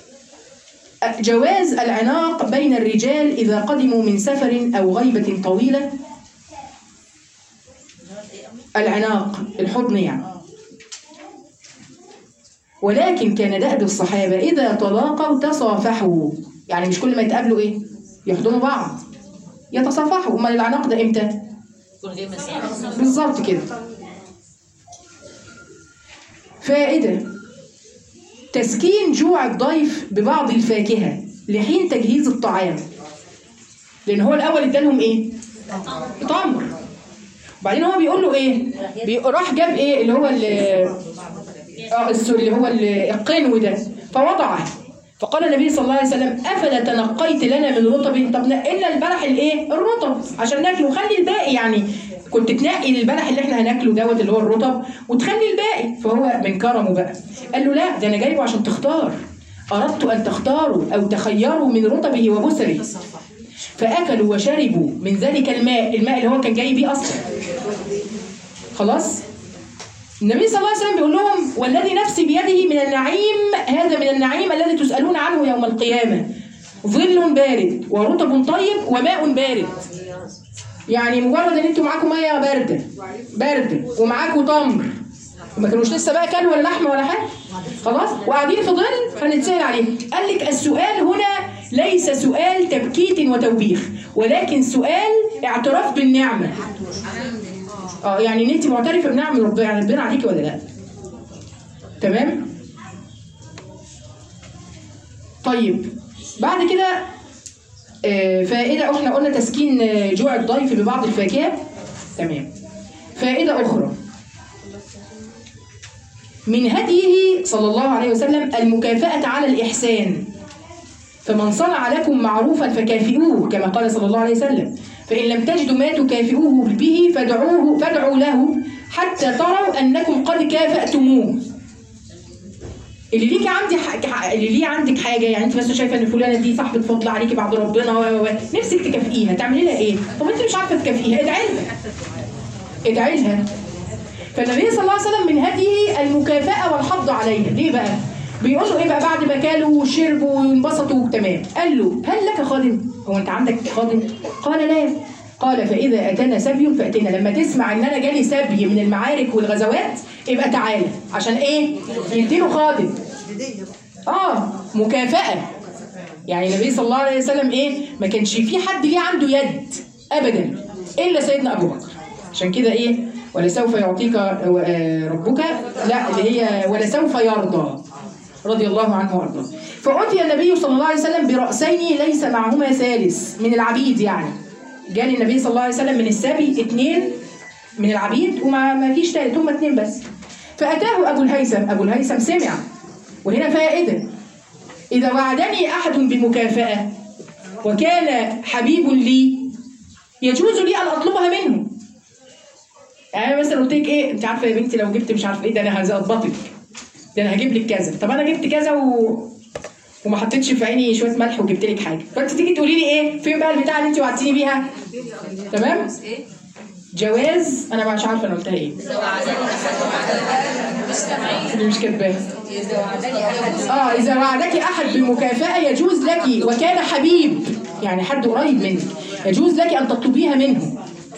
جواز العناق بين الرجال إذا قدموا من سفر أو غيبة طويلة العناق الحضن يعني ولكن كان دأب الصحابة إذا تلاقوا تصافحوا يعني مش كل ما يتقابلوا إيه يحضنوا بعض يتصافحوا أمال العناق ده إمتى يكون غير مسافة بالظبط كده فائدة تسكين جوع الضيف ببعض الفاكهة لحين تجهيز الطعام لأن هو الأول ادالهم إيه؟ تمر وبعدين هو بيقول له إيه؟ بي- راح جاب إيه اللي هو ال- اه الس- اللي هو ال- القنو ده فوضعه فقال النبي صلى الله عليه وسلم افلا تنقيت لنا من رطب طب نقلنا البلح الايه الرطب عشان ناكله وخلي الباقي يعني كنت تنقي البلح اللي احنا هناكله دوت اللي هو الرطب وتخلي الباقي فهو من كرمه بقى قال له لا ده انا جايبه عشان تختار اردت ان تختاروا او تخيروا من رطبه وبسره فاكلوا وشربوا من ذلك الماء الماء اللي هو كان جاي بيه اصلا خلاص النبي صلى الله عليه وسلم بيقول لهم والذي نفسي بيده من النعيم هذا من النعيم الذي تسألون عنه يوم القيامة ظل بارد ورطب طيب وماء بارد يعني مجرد ان انتوا معاكم ميه بارده بارده ومعاكم تمر وما كانوش لسه بقى كلوا ولا لحمه ولا حاجه خلاص وقاعدين في ظل هنتسال عليه قال لك السؤال هنا ليس سؤال تبكيت وتوبيخ ولكن سؤال اعتراف بالنعمه اه يعني ان انت معترفه بنعم ربنا يعني ربنا عليكي ولا لا تمام طيب بعد كده آه، فائده احنا قلنا تسكين آه، جوع الضيف ببعض الفاكهه تمام فائده اخرى من هديه صلى الله عليه وسلم المكافأة على الإحسان فمن صنع لكم معروفا فكافئوه كما قال صلى الله عليه وسلم فإن لم تجدوا ما تكافئوه به فادعوه فادعوا له حتى تروا أنكم قد كافأتموه اللي ليكي عندي ح... اللي ليه عندك حاجه يعني انت بس شايفه ان فلانه دي صاحبه فضل عليكي بعد ربنا و و و نفسك تكافئيها تعملي لها ايه؟ طب انت مش عارفه تكافئيها ادعي لها ادعي لها فالنبي صلى الله عليه وسلم من هديه المكافأة والحض عليها ليه بقى؟ بيقول له ايه بقى بعد ما كلوا وشربوا وانبسطوا تمام قال له هل لك خادم؟ هو انت عندك خادم؟ قال لا قال فإذا أتانا سبي فأتنا لما تسمع إن أنا جالي سبي من المعارك والغزوات يبقى تعالى عشان إيه؟ يديله خادم آه مكافأة يعني النبي صلى الله عليه وسلم إيه؟ ما كانش في حد ليه عنده يد أبدا إلا سيدنا أبو بكر عشان كده إيه؟ ولسوف يعطيك آه، ربك لا اللي هي ولسوف يرضى رضي الله عنه وارضاه فأتي النبي صلى الله عليه وسلم برأسين ليس معهما ثالث من العبيد يعني جالي النبي صلى الله عليه وسلم من السبي اثنين من العبيد وما ما فيش ثالث هم اثنين بس فأتاه أبو الهيثم أبو الهيثم سمع وهنا فائدة إذا وعدني أحد بمكافأة وكان حبيب لي يجوز لي أن أطلبها منه يعني أنا مثلا قلت لك ايه انت عارفه يا بنتي لو جبت مش عارفه ايه ده انا هظبطك ده انا هجيب لك كذا طب انا جبت كذا و... وما حطيتش في عيني شويه ملح وجبت لك حاجه فانت تيجي تقولي لي ايه فين بقى البتاعه اللي انت وعدتيني بيها تمام جواز انا مش عارفه انا قلتها ايه اللي مش كاتباها اه اذا وعدك احد بمكافاه يجوز لك وكان حبيب يعني حد قريب منك يجوز لك ان تطلبيها منه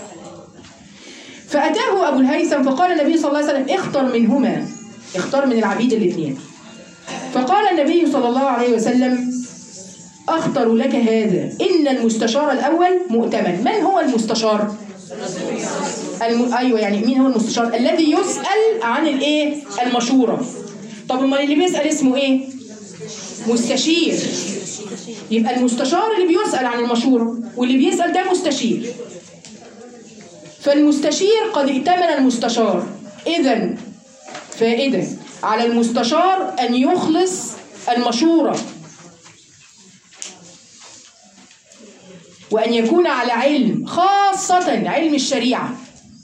فأتاه أبو الهيثم فقال النبي صلى الله عليه وسلم اختر منهما اختار من العبيد الاثنين فقال النبي صلى الله عليه وسلم أختر لك هذا إن المستشار الأول مؤتمن من هو المستشار؟ الم... ايوه يعني مين هو المستشار الذي يسال عن الايه المشوره طب امال اللي بيسال اسمه ايه مستشير يبقى المستشار اللي بيسال عن المشوره واللي بيسال ده مستشير فالمستشير قد ائتمن المستشار اذا فائده على المستشار ان يخلص المشوره وأن يكون على علم خاصة علم الشريعة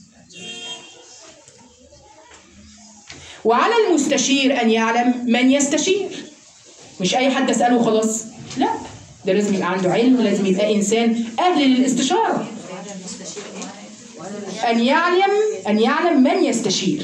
وعلى المستشير أن يعلم من يستشير مش أي حد أسأله خلاص لا ده لازم يبقى عنده علم ولازم يبقى إنسان أهل للاستشارة أن يعلم أن يعلم من يستشير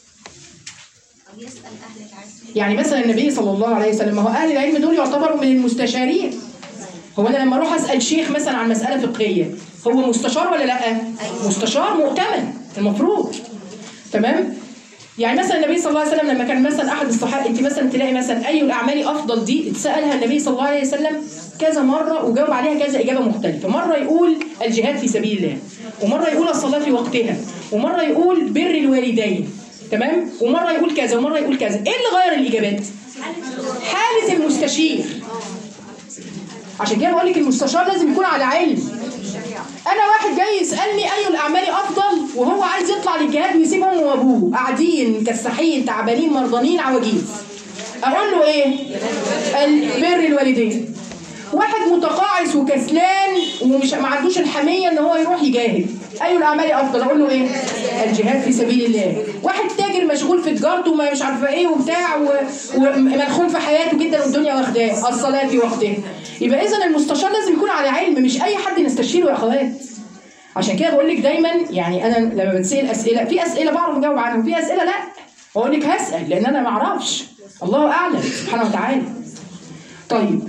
يعني مثلا النبي صلى الله عليه وسلم ما هو أهل العلم دول يعتبروا من المستشارين هو انا لما اروح اسال شيخ مثلا عن مساله فقهيه هو مستشار ولا لا مستشار مؤتمن المفروض تمام يعني مثلا النبي صلى الله عليه وسلم لما كان مثلا احد الصحابه انت مثلا تلاقي مثلا اي الاعمال افضل دي اتسالها النبي صلى الله عليه وسلم كذا مره وجاوب عليها كذا اجابه مختلفه مره يقول الجهاد في سبيل الله ومره يقول الصلاه في وقتها ومره يقول بر الوالدين تمام ومره يقول كذا ومره يقول كذا ايه اللي غير الاجابات حاله المستشير عشان كده بقول لك المستشار لازم يكون على علم انا واحد جاي يسالني اي الاعمال افضل وهو عايز يطلع للجهاد ويسيب امه وابوه قاعدين مكسحين تعبانين مرضانين عواجيز اقول له ايه ال- بر الوالدين واحد متقاعس وكسلان ومش ما عندوش الحميه ان هو يروح يجاهد اي الاعمال افضل اقول له ايه الجهاد في سبيل الله واحد تاجر مشغول في تجارته وما مش عارفه ايه وبتاع و- وملخوم في حياته جدا والدنيا واخداه الصلاه في وقتها يبقى اذا المستشار لازم يكون على علم مش اي حد نستشيره يا اخوات عشان كده بقول لك دايما يعني انا لما بتسال اسئله في اسئله بعرف اجاوب عنها وفي اسئله لا بقول لك هسال لان انا ما اعرفش الله اعلم سبحانه وتعالى طيب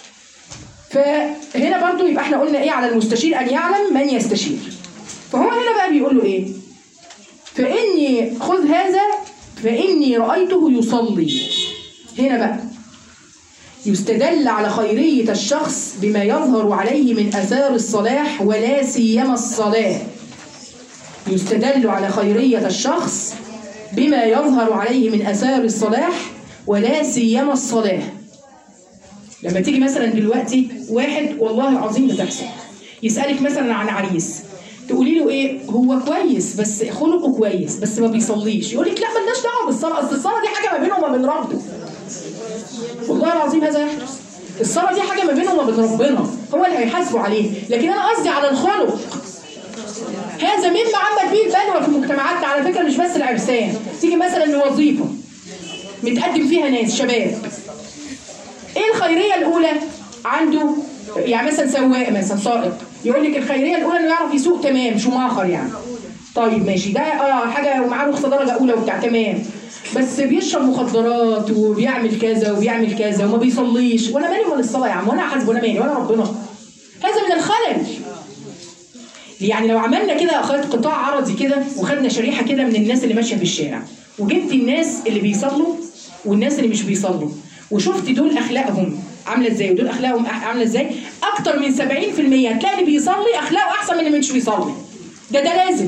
فهنا برضو يبقى احنا قلنا ايه على المستشير ان يعلم من يستشير فهو هنا بقى بيقول له ايه فاني خذ هذا فاني رايته يصلي هنا بقى يستدل على خيرية الشخص بما يظهر عليه من أثار الصلاح ولا سيما الصلاة يستدل على خيرية الشخص بما يظهر عليه من أثار الصلاح ولا سيما الصلاة لما تيجي مثلا دلوقتي واحد والله العظيم بتحصل يسألك مثلا عن عريس تقولي له ايه هو كويس بس خلقه كويس بس ما بيصليش يقول لك لا ملناش دعوه بالصلاه اصل الصلاه دي حاجه ما بينه وما بين ربه والله العظيم هذا يحدث الصلاه دي حاجه ما بينه وما بين ربنا هو اللي هيحاسبه عليه لكن انا قصدي على الخلق هذا مما عمت به البلوى في مجتمعاتنا على فكره مش بس العرسان تيجي مثلا لوظيفه متقدم فيها ناس شباب ايه الخيريه الاولى عنده يعني مثلا سواق مثلا سائق يقول لك الخيريه الاولى انه يعرف يسوق تمام شماخر يعني طيب ماشي ده اه حاجه ومعاه رخصه درجه اولى وبتاع تمام بس بيشرب مخدرات وبيعمل كذا وبيعمل كذا وما بيصليش وانا مالي ولا الصلاه يا عم وانا حاسب وانا مالي وانا ربنا هذا من الخلل يعني لو عملنا كده اخذت قطاع عرضي كده وخدنا شريحه كده من الناس اللي ماشيه في الشارع وجبت الناس اللي بيصلوا والناس اللي مش بيصلوا وشفت دول اخلاقهم عامله ازاي ودول اخلاقهم أح- عامله ازاي اكتر من 70% هتلاقي اللي بيصلي اخلاقه احسن من اللي مش بيصلي ده ده لازم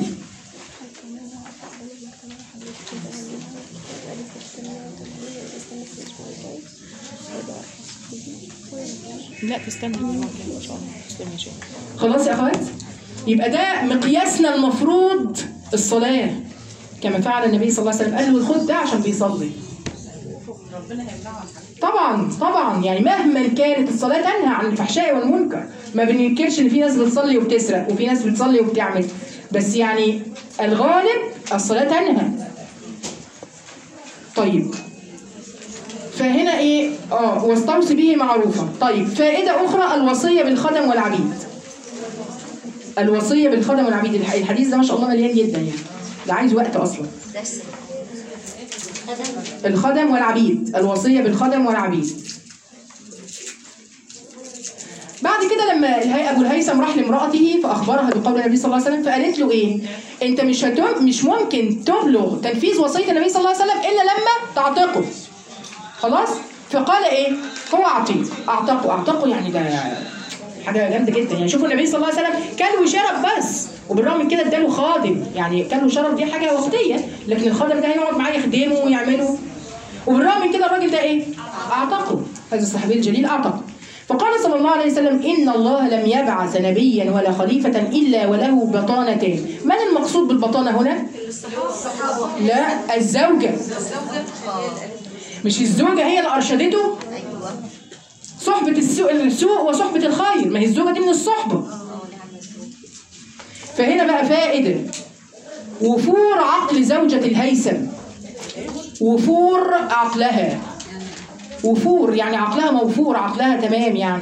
لا تستنى ان شاء الله تسلمي يا شيخ خلاص يا اخوات يبقى ده مقياسنا المفروض الصلاه كما فعل النبي صلى الله عليه وسلم قال له خد ده عشان بيصلي طبعا طبعا يعني مهما كانت الصلاه تنهى عن الفحشاء والمنكر ما بننكرش ان في ناس بتصلي وبتسرق وفي ناس بتصلي وبتعمل بس يعني الغالب الصلاه تنهى طيب فهنا ايه اه واستوصي به معروفا طيب فائده اخرى الوصيه بالخدم والعبيد الوصيه بالخدم والعبيد الح- الحديث ده ما شاء الله مليان جدا يعني ده عايز وقت اصلا بس خدم الخدم والعبيد الوصيه بالخدم والعبيد بعد كده لما الهي ابو الهيثم راح لامراته فاخبرها بقول النبي صلى الله عليه وسلم فقالت له ايه انت مش هتم مش ممكن تبلغ تنفيذ وصيه النبي صلى الله عليه وسلم الا لما تعتقه خلاص فقال ايه هو عتيق اعتقه اعتقه يعني ده حاجه جامده جدا يعني شوفوا النبي صلى الله عليه وسلم كان وشرب بس وبالرغم من كده اداله خادم يعني كان له شرف دي حاجه وقتيه لكن الخادم ده هيقعد معاه يخدمه ويعمله وبالرغم من كده الراجل ده ايه؟ اعتقه هذا الصحابي الجليل اعتقه فقال صلى الله عليه وسلم ان الله لم يبعث نبيا ولا خليفه الا وله بطانتان من المقصود بالبطانه هنا؟ لا الزوجه مش الزوجه هي اللي ارشدته صحبة السوء, السوء وصحبة الخير ما هي الزوجة دي من الصحبة فهنا بقى فائدة وفور عقل زوجة الهيثم وفور عقلها وفور يعني عقلها موفور عقلها تمام يعني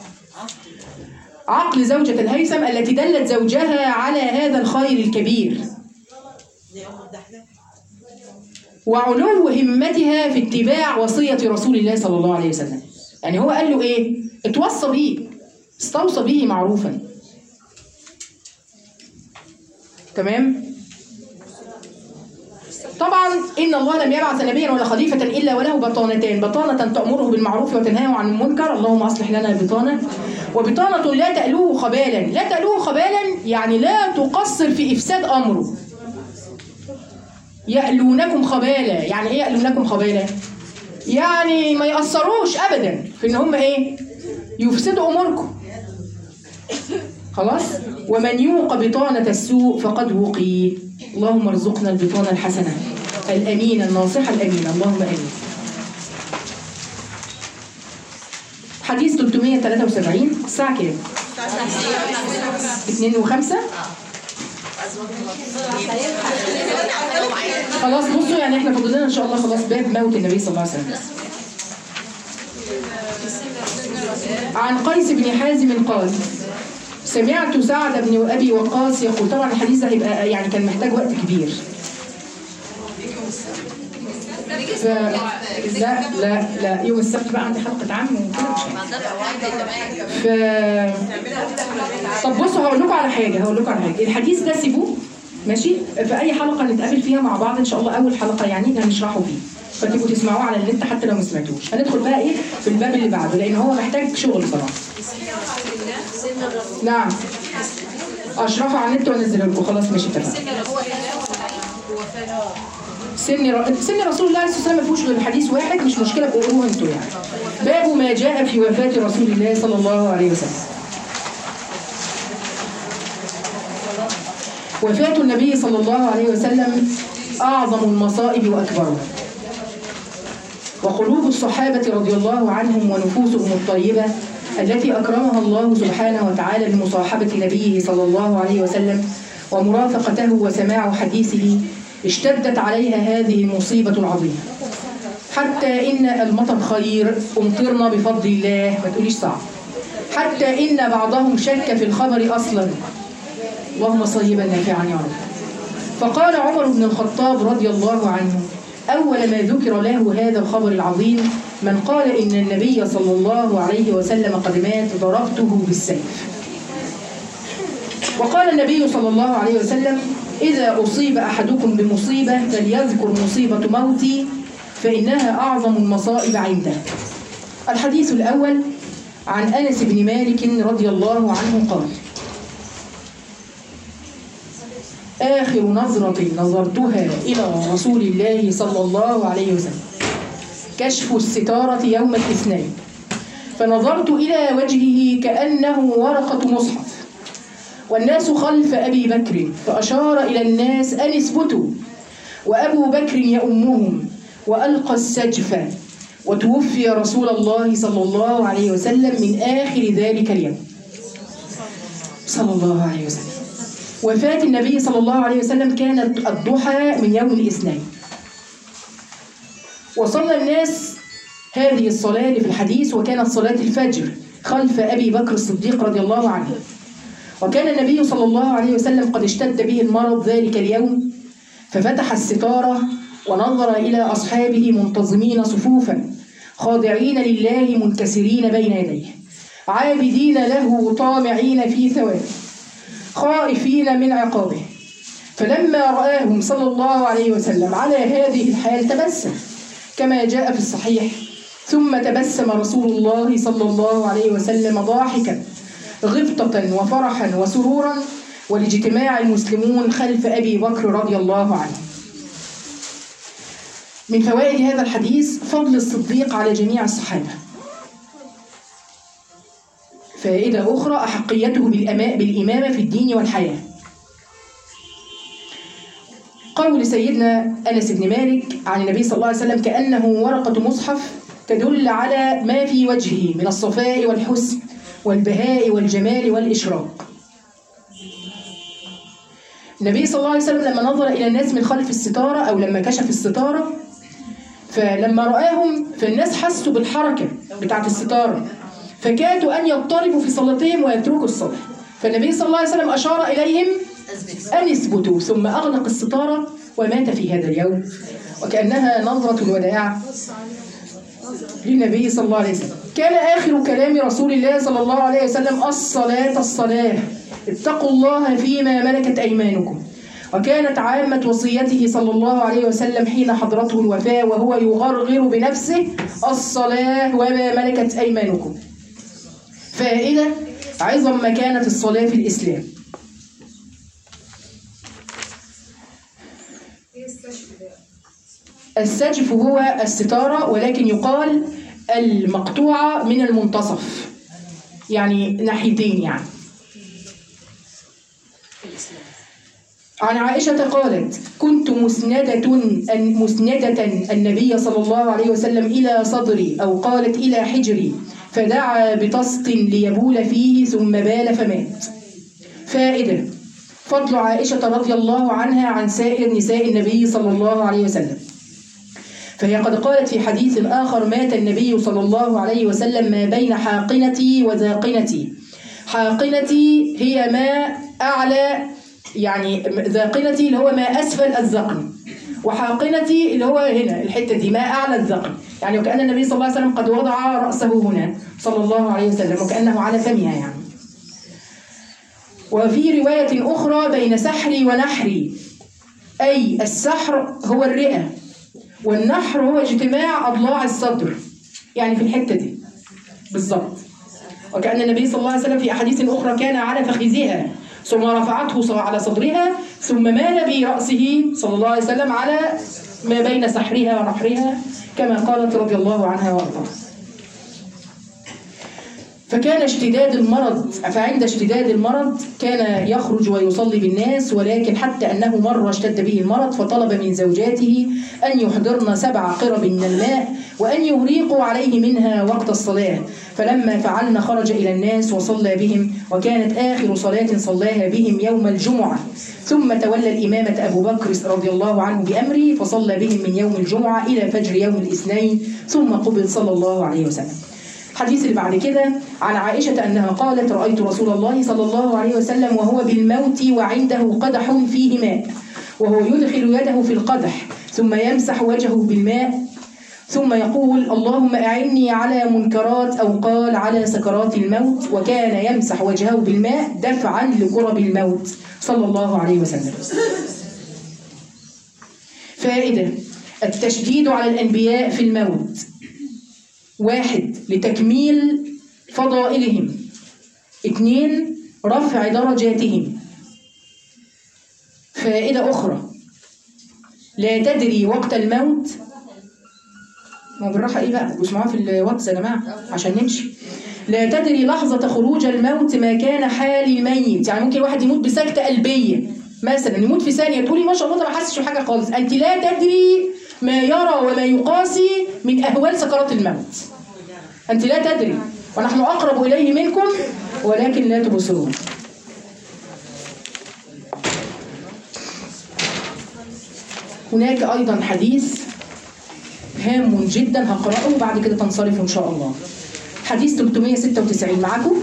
عقل زوجة الهيثم التي دلت زوجها على هذا الخير الكبير وعلو همتها في اتباع وصية رسول الله صلى الله عليه وسلم يعني هو قال له ايه اتوصى بيه استوصى به معروفا تمام طبعا ان الله لم يبعث نبيا ولا خليفه الا وله بطانتان بطانه تامره بالمعروف وتنهاه عن المنكر اللهم اصلح لنا بطانه وبطانه لا تالوه خبالا لا تالوه خبالا يعني لا تقصر في افساد امره يألونكم خبالا يعني ايه يألونكم خبالا يعني ما يأثروش ابدا في ان هم ايه يفسدوا اموركم خلاص ومن يوق بطانة السوء فقد وقي اللهم ارزقنا البطانة الحسنة الأمينة الناصحة الأمينة اللهم آمين حديث 373 الساعة كام؟ 2 و5 خلاص بصوا يعني احنا فاضل لنا ان شاء الله خلاص باب موت النبي صلى الله عليه وسلم عن قيس بن حازم قال سمعت سعد بن ابي وقاص يقول طبعا الحديث ده هيبقى يعني كان محتاج وقت كبير ف... لا لا لا يوم السبت بقى عندي حلقه عام وكده مش ف... طب بصوا هقول لكم على حاجه هقول لكم على حاجه الحديث ده سيبوه ماشي في اي حلقه نتقابل فيها مع بعض ان شاء الله اول حلقه يعني هنشرحه فيه فتبقوا تسمعوه على النت حتى لو ما سمعتوش هندخل بقى ايه في الباب اللي بعده لان هو محتاج شغل صراحه نعم اشرحه على النت وانزله لكم خلاص ماشي اتفقنا سن ر... سن رسول الله صلى الله عليه وسلم ما فيهوش غير حديث واحد مش مشكله بقروه انتوا يعني باب ما جاء في وفاه رسول الله صلى الله عليه وسلم وفاة النبي صلى الله عليه وسلم أعظم المصائب وأكبرها وقلوب الصحابة رضي الله عنهم ونفوسهم الطيبة التي أكرمها الله سبحانه وتعالى بمصاحبة نبيه صلى الله عليه وسلم ومرافقته وسماع حديثه اشتدت عليها هذه المصيبة العظيمة حتى إن المطر خير أمطرنا بفضل الله ما تقوليش صعب حتى إن بعضهم شك في الخبر أصلا اللهم صيبا نافعا يا رب فقال عمر بن الخطاب رضي الله عنه أول ما ذكر له هذا الخبر العظيم من قال إن النبي صلى الله عليه وسلم قد مات ضربته بالسيف وقال النبي صلى الله عليه وسلم إذا أصيب أحدكم بمصيبة فليذكر مصيبة موتي فإنها أعظم المصائب عنده الحديث الأول عن أنس بن مالك رضي الله عنه قال آخر نظرة نظرتها إلى رسول الله صلى الله عليه وسلم كشف الستارة يوم الاثنين فنظرت إلى وجهه كأنه ورقة مصحف والناس خلف أبي بكر فأشار إلى الناس أن اثبتوا وأبو بكر يؤمهم وألقى السجف وتوفي رسول الله صلى الله عليه وسلم من آخر ذلك اليوم صلى الله عليه وسلم وفاة النبي صلى الله عليه وسلم كانت الضحى من يوم الاثنين وصلى الناس هذه الصلاة اللي في الحديث وكانت صلاة الفجر خلف أبي بكر الصديق رضي الله عنه وكان النبي صلى الله عليه وسلم قد اشتد به المرض ذلك اليوم ففتح الستارة ونظر إلى أصحابه منتظمين صفوفا خاضعين لله منكسرين بين يديه عابدين له طامعين في ثوابه خائفين من عقابه فلما رآهم صلى الله عليه وسلم على هذه الحال تبسم كما جاء في الصحيح ثم تبسم رسول الله صلى الله عليه وسلم ضاحكا غبطة وفرحا وسرورا ولاجتماع المسلمون خلف أبي بكر رضي الله عنه من فوائد هذا الحديث فضل الصديق على جميع الصحابة فائدة أخرى أحقيته بالأما- بالإمامة في الدين والحياة قول سيدنا أنس بن مالك عن النبي صلى الله عليه وسلم كأنه ورقة مصحف تدل على ما في وجهه من الصفاء والحسن والبهاء والجمال والإشراق النبي صلى الله عليه وسلم لما نظر إلى الناس من خلف الستارة أو لما كشف الستارة فلما رآهم فالناس حسوا بالحركة بتاعت الستارة فكادوا أن يضطربوا في صلاتهم ويتركوا الصلاة فالنبي صلى الله عليه وسلم أشار إليهم أن يثبتوا ثم أغلق الستارة ومات في هذا اليوم وكأنها نظرة الوداع للنبي صلى الله عليه وسلم كان آخر كلام رسول الله صلى الله عليه وسلم الصلاة الصلاة اتقوا الله فيما ملكت أيمانكم وكانت عامة وصيته صلى الله عليه وسلم حين حضرته الوفاة وهو يغرغر بنفسه الصلاة وما ملكت أيمانكم فائدة عظم مكانة الصلاة في الإسلام السجف هو الستارة ولكن يقال المقطوعة من المنتصف يعني ناحيتين يعني عن عائشة قالت كنت مسندة أن مسندة النبي صلى الله عليه وسلم إلى صدري أو قالت إلى حجري فدعا بطست ليبول فيه ثم بال فمات فائدة فضل عائشة رضي الله عنها عن سائر نساء النبي صلى الله عليه وسلم فهي قد قالت في حديث آخر مات النبي صلى الله عليه وسلم ما بين حاقنتي وذاقنتي حاقنتي هي ما أعلى يعني ذاقنتي اللي هو ما أسفل الذقن وحاقنتي اللي هو هنا الحتة دي ما أعلى الذقن يعني وكأن النبي صلى الله عليه وسلم قد وضع رأسه هنا صلى الله عليه وسلم وكأنه على فمها يعني وفي رواية أخرى بين سحري ونحري أي السحر هو الرئة والنحر هو اجتماع أضلاع الصدر يعني في الحتة دي بالظبط وكأن النبي صلى الله عليه وسلم في أحاديث أخرى كان على فخذها ثم رفعته على صدرها ثم مال برأسه صلى الله عليه وسلم على ما بين سحرها ونحرها كما قالت رضي الله عنها وارضاها فكان اشتداد المرض فعند اشتداد المرض كان يخرج ويصلي بالناس ولكن حتى أنه مرة اشتد به المرض فطلب من زوجاته أن يحضرن سبع قرب من الماء وأن يهريقوا عليه منها وقت الصلاة فلما فعلن خرج إلى الناس وصلى بهم وكانت آخر صلاة صلاها بهم يوم الجمعة ثم تولى الإمامة أبو بكر رضي الله عنه بأمره فصلى بهم من يوم الجمعة إلى فجر يوم الاثنين ثم قبل صلى الله عليه وسلم الحديث اللي بعد كده عن عائشة أنها قالت رأيت رسول الله صلى الله عليه وسلم وهو بالموت وعنده قدح فيه ماء وهو يدخل يده في القدح ثم يمسح وجهه بالماء ثم يقول اللهم أعني على منكرات أو قال على سكرات الموت وكان يمسح وجهه بالماء دفعا لكرب الموت صلى الله عليه وسلم فائدة التشديد على الأنبياء في الموت واحد لتكميل فضائلهم اثنين رفع درجاتهم فائدة أخرى لا تدري وقت الموت ما هو بالراحة إيه بقى اسمعوها في الواتس يا جماعة عشان نمشي لا تدري لحظة خروج الموت ما كان حال الميت يعني ممكن واحد يموت بسكتة قلبية مثلا يموت في ثانية تقولي ما شاء الله ده ما حسش بحاجة خالص أنت لا تدري ما يرى وما يقاسي من أهوال سكرات الموت أنت لا تدري ونحن أقرب إليه منكم ولكن لا تبصرون هناك أيضا حديث هام جدا هقرأه وبعد كده تنصرفوا إن شاء الله حديث 396 معاكم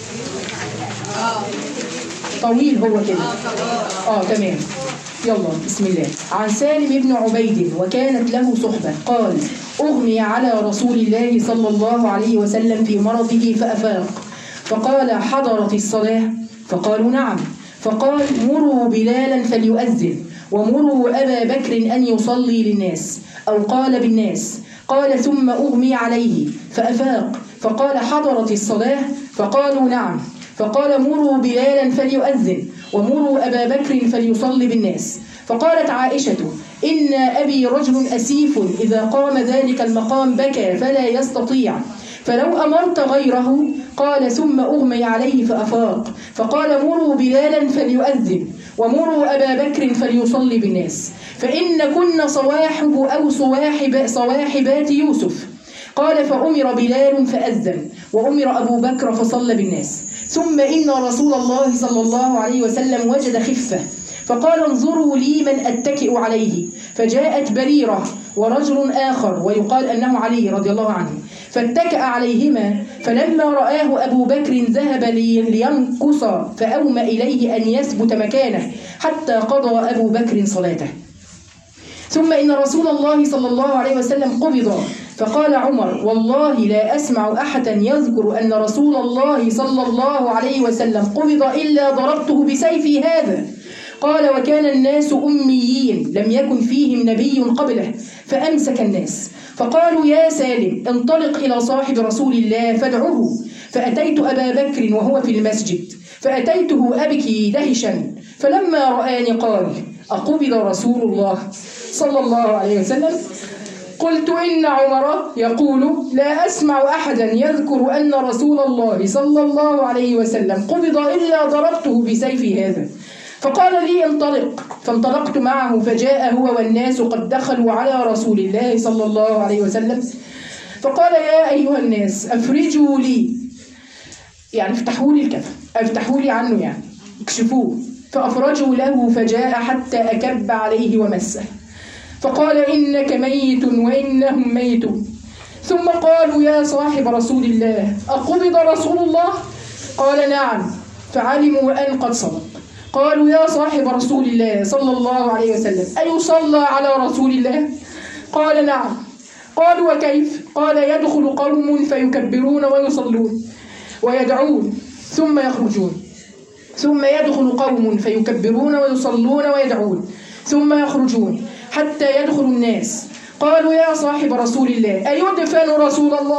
طويل هو كده اه تمام يلا بسم الله عن سالم بن عبيد وكانت له صحبة قال أغمي على رسول الله صلى الله عليه وسلم في مرضه فأفاق فقال حضرت الصلاة فقالوا نعم فقال مروا بلالا فليؤذن ومروا أبا بكر أن يصلي للناس أو قال بالناس قال ثم أغمي عليه فأفاق فقال حضرت الصلاة فقالوا نعم فقال مروا بلالا فليؤذن ومروا أبا بكر فليصلي بالناس فقالت عائشة إن أبي رجل أسيف إذا قام ذلك المقام بكى فلا يستطيع فلو أمرت غيره قال ثم أغمي عليه فأفاق فقال مروا بلالا فليؤذن ومروا أبا بكر فليصلي بالناس فإن كن صواحب أو صواحب صواحبات يوسف قال فأمر بلال فأذن وأمر أبو بكر فصلى بالناس ثم إن رسول الله صلى الله عليه وسلم وجد خفة فقال انظروا لي من أتكئ عليه فجاءت بريرة ورجل آخر ويقال أنه علي رضي الله عنه فاتكأ عليهما فلما رآه أبو بكر ذهب لي- لينقص فأومى إليه أن يثبت مكانه حتى قضى أبو بكر صلاته ثم إن رسول الله صلى الله عليه وسلم قبض فقال عمر والله لا أسمع أحدا يذكر أن رسول الله صلى الله عليه وسلم قبض إلا ضربته بسيفي هذا قال وكان الناس أميين لم يكن فيهم نبي قبله فأمسك الناس فقالوا يا سالم انطلق إلى صاحب رسول الله فادعه فأتيت أبا بكر وهو في المسجد فأتيته أبكي دهشا فلما رآني قال أقبض رسول الله صلى الله عليه وسلم قلت إن عمر يقول لا أسمع أحدا يذكر أن رسول الله صلى الله عليه وسلم قبض إلا ضربته بسيفي هذا فقال لي انطلق فانطلقت معه فجاء هو والناس قد دخلوا على رسول الله صلى الله عليه وسلم فقال يا أيها الناس أفرجوا لي يعني افتحوا لي الكفن افتحوا لي عنه يعني اكشفوه فأفرجوا له فجاء حتى أكب عليه ومسه فقال إنك ميت وإنهم ميتون ثم قالوا يا صاحب رسول الله أقبض رسول الله قال نعم فعلموا أن قد صدق قالوا يا صاحب رسول الله صلى الله عليه وسلم أيصلى على رسول الله قال نعم قالوا وكيف قال يدخل قوم فيكبرون ويصلون ويدعون ثم يخرجون ثم يدخل قوم فيكبرون ويصلون ويدعون ثم يخرجون حتى يدخل الناس قالوا يا صاحب رسول الله أيدفن رسول الله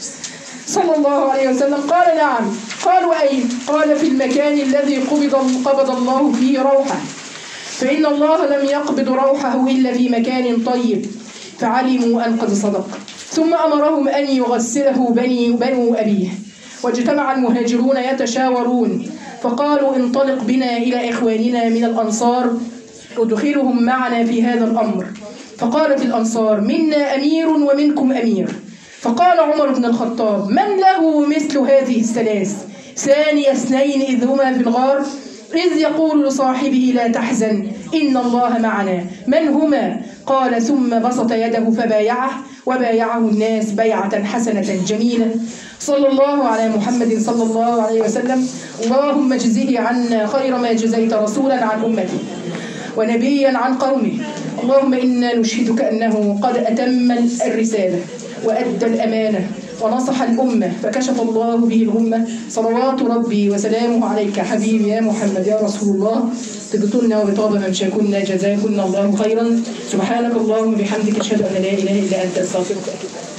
صلى الله عليه وسلم قال نعم قالوا أين قال في المكان الذي قبض قبض الله فيه روحه فإن الله لم يقبض روحه إلا في مكان طيب فعلموا أن قد صدق ثم أمرهم أن يغسله بني بنو أبيه واجتمع المهاجرون يتشاورون فقالوا انطلق بنا إلى إخواننا من الأنصار ادخلهم معنا في هذا الأمر فقالت الأنصار منا أمير ومنكم أمير فقال عمر بن الخطاب من له مثل هذه الثلاث ثاني اثنين إذ هما في الغار إذ يقول لصاحبه لا تحزن إن الله معنا من هما قال ثم بسط يده فبايعه وبايعه الناس بيعة حسنة جميلة صلى الله على محمد صلى الله عليه وسلم اللهم اجزه عنا خير ما جزيت رسولا عن أمته ونبيا عن قومه اللهم إنا نشهدك أنه قد أتم الرسالة وأدى الأمانة ونصح الأمة فكشف الله به الغمة صلوات ربي وسلامه عليك حبيبي يا محمد يا رسول الله طبتن وبطاب ممشاكن جزاكن الله خيرا سبحانك اللهم وبحمدك أشهد أن لا إله إلا أنت أستغفرك وأتوب إليك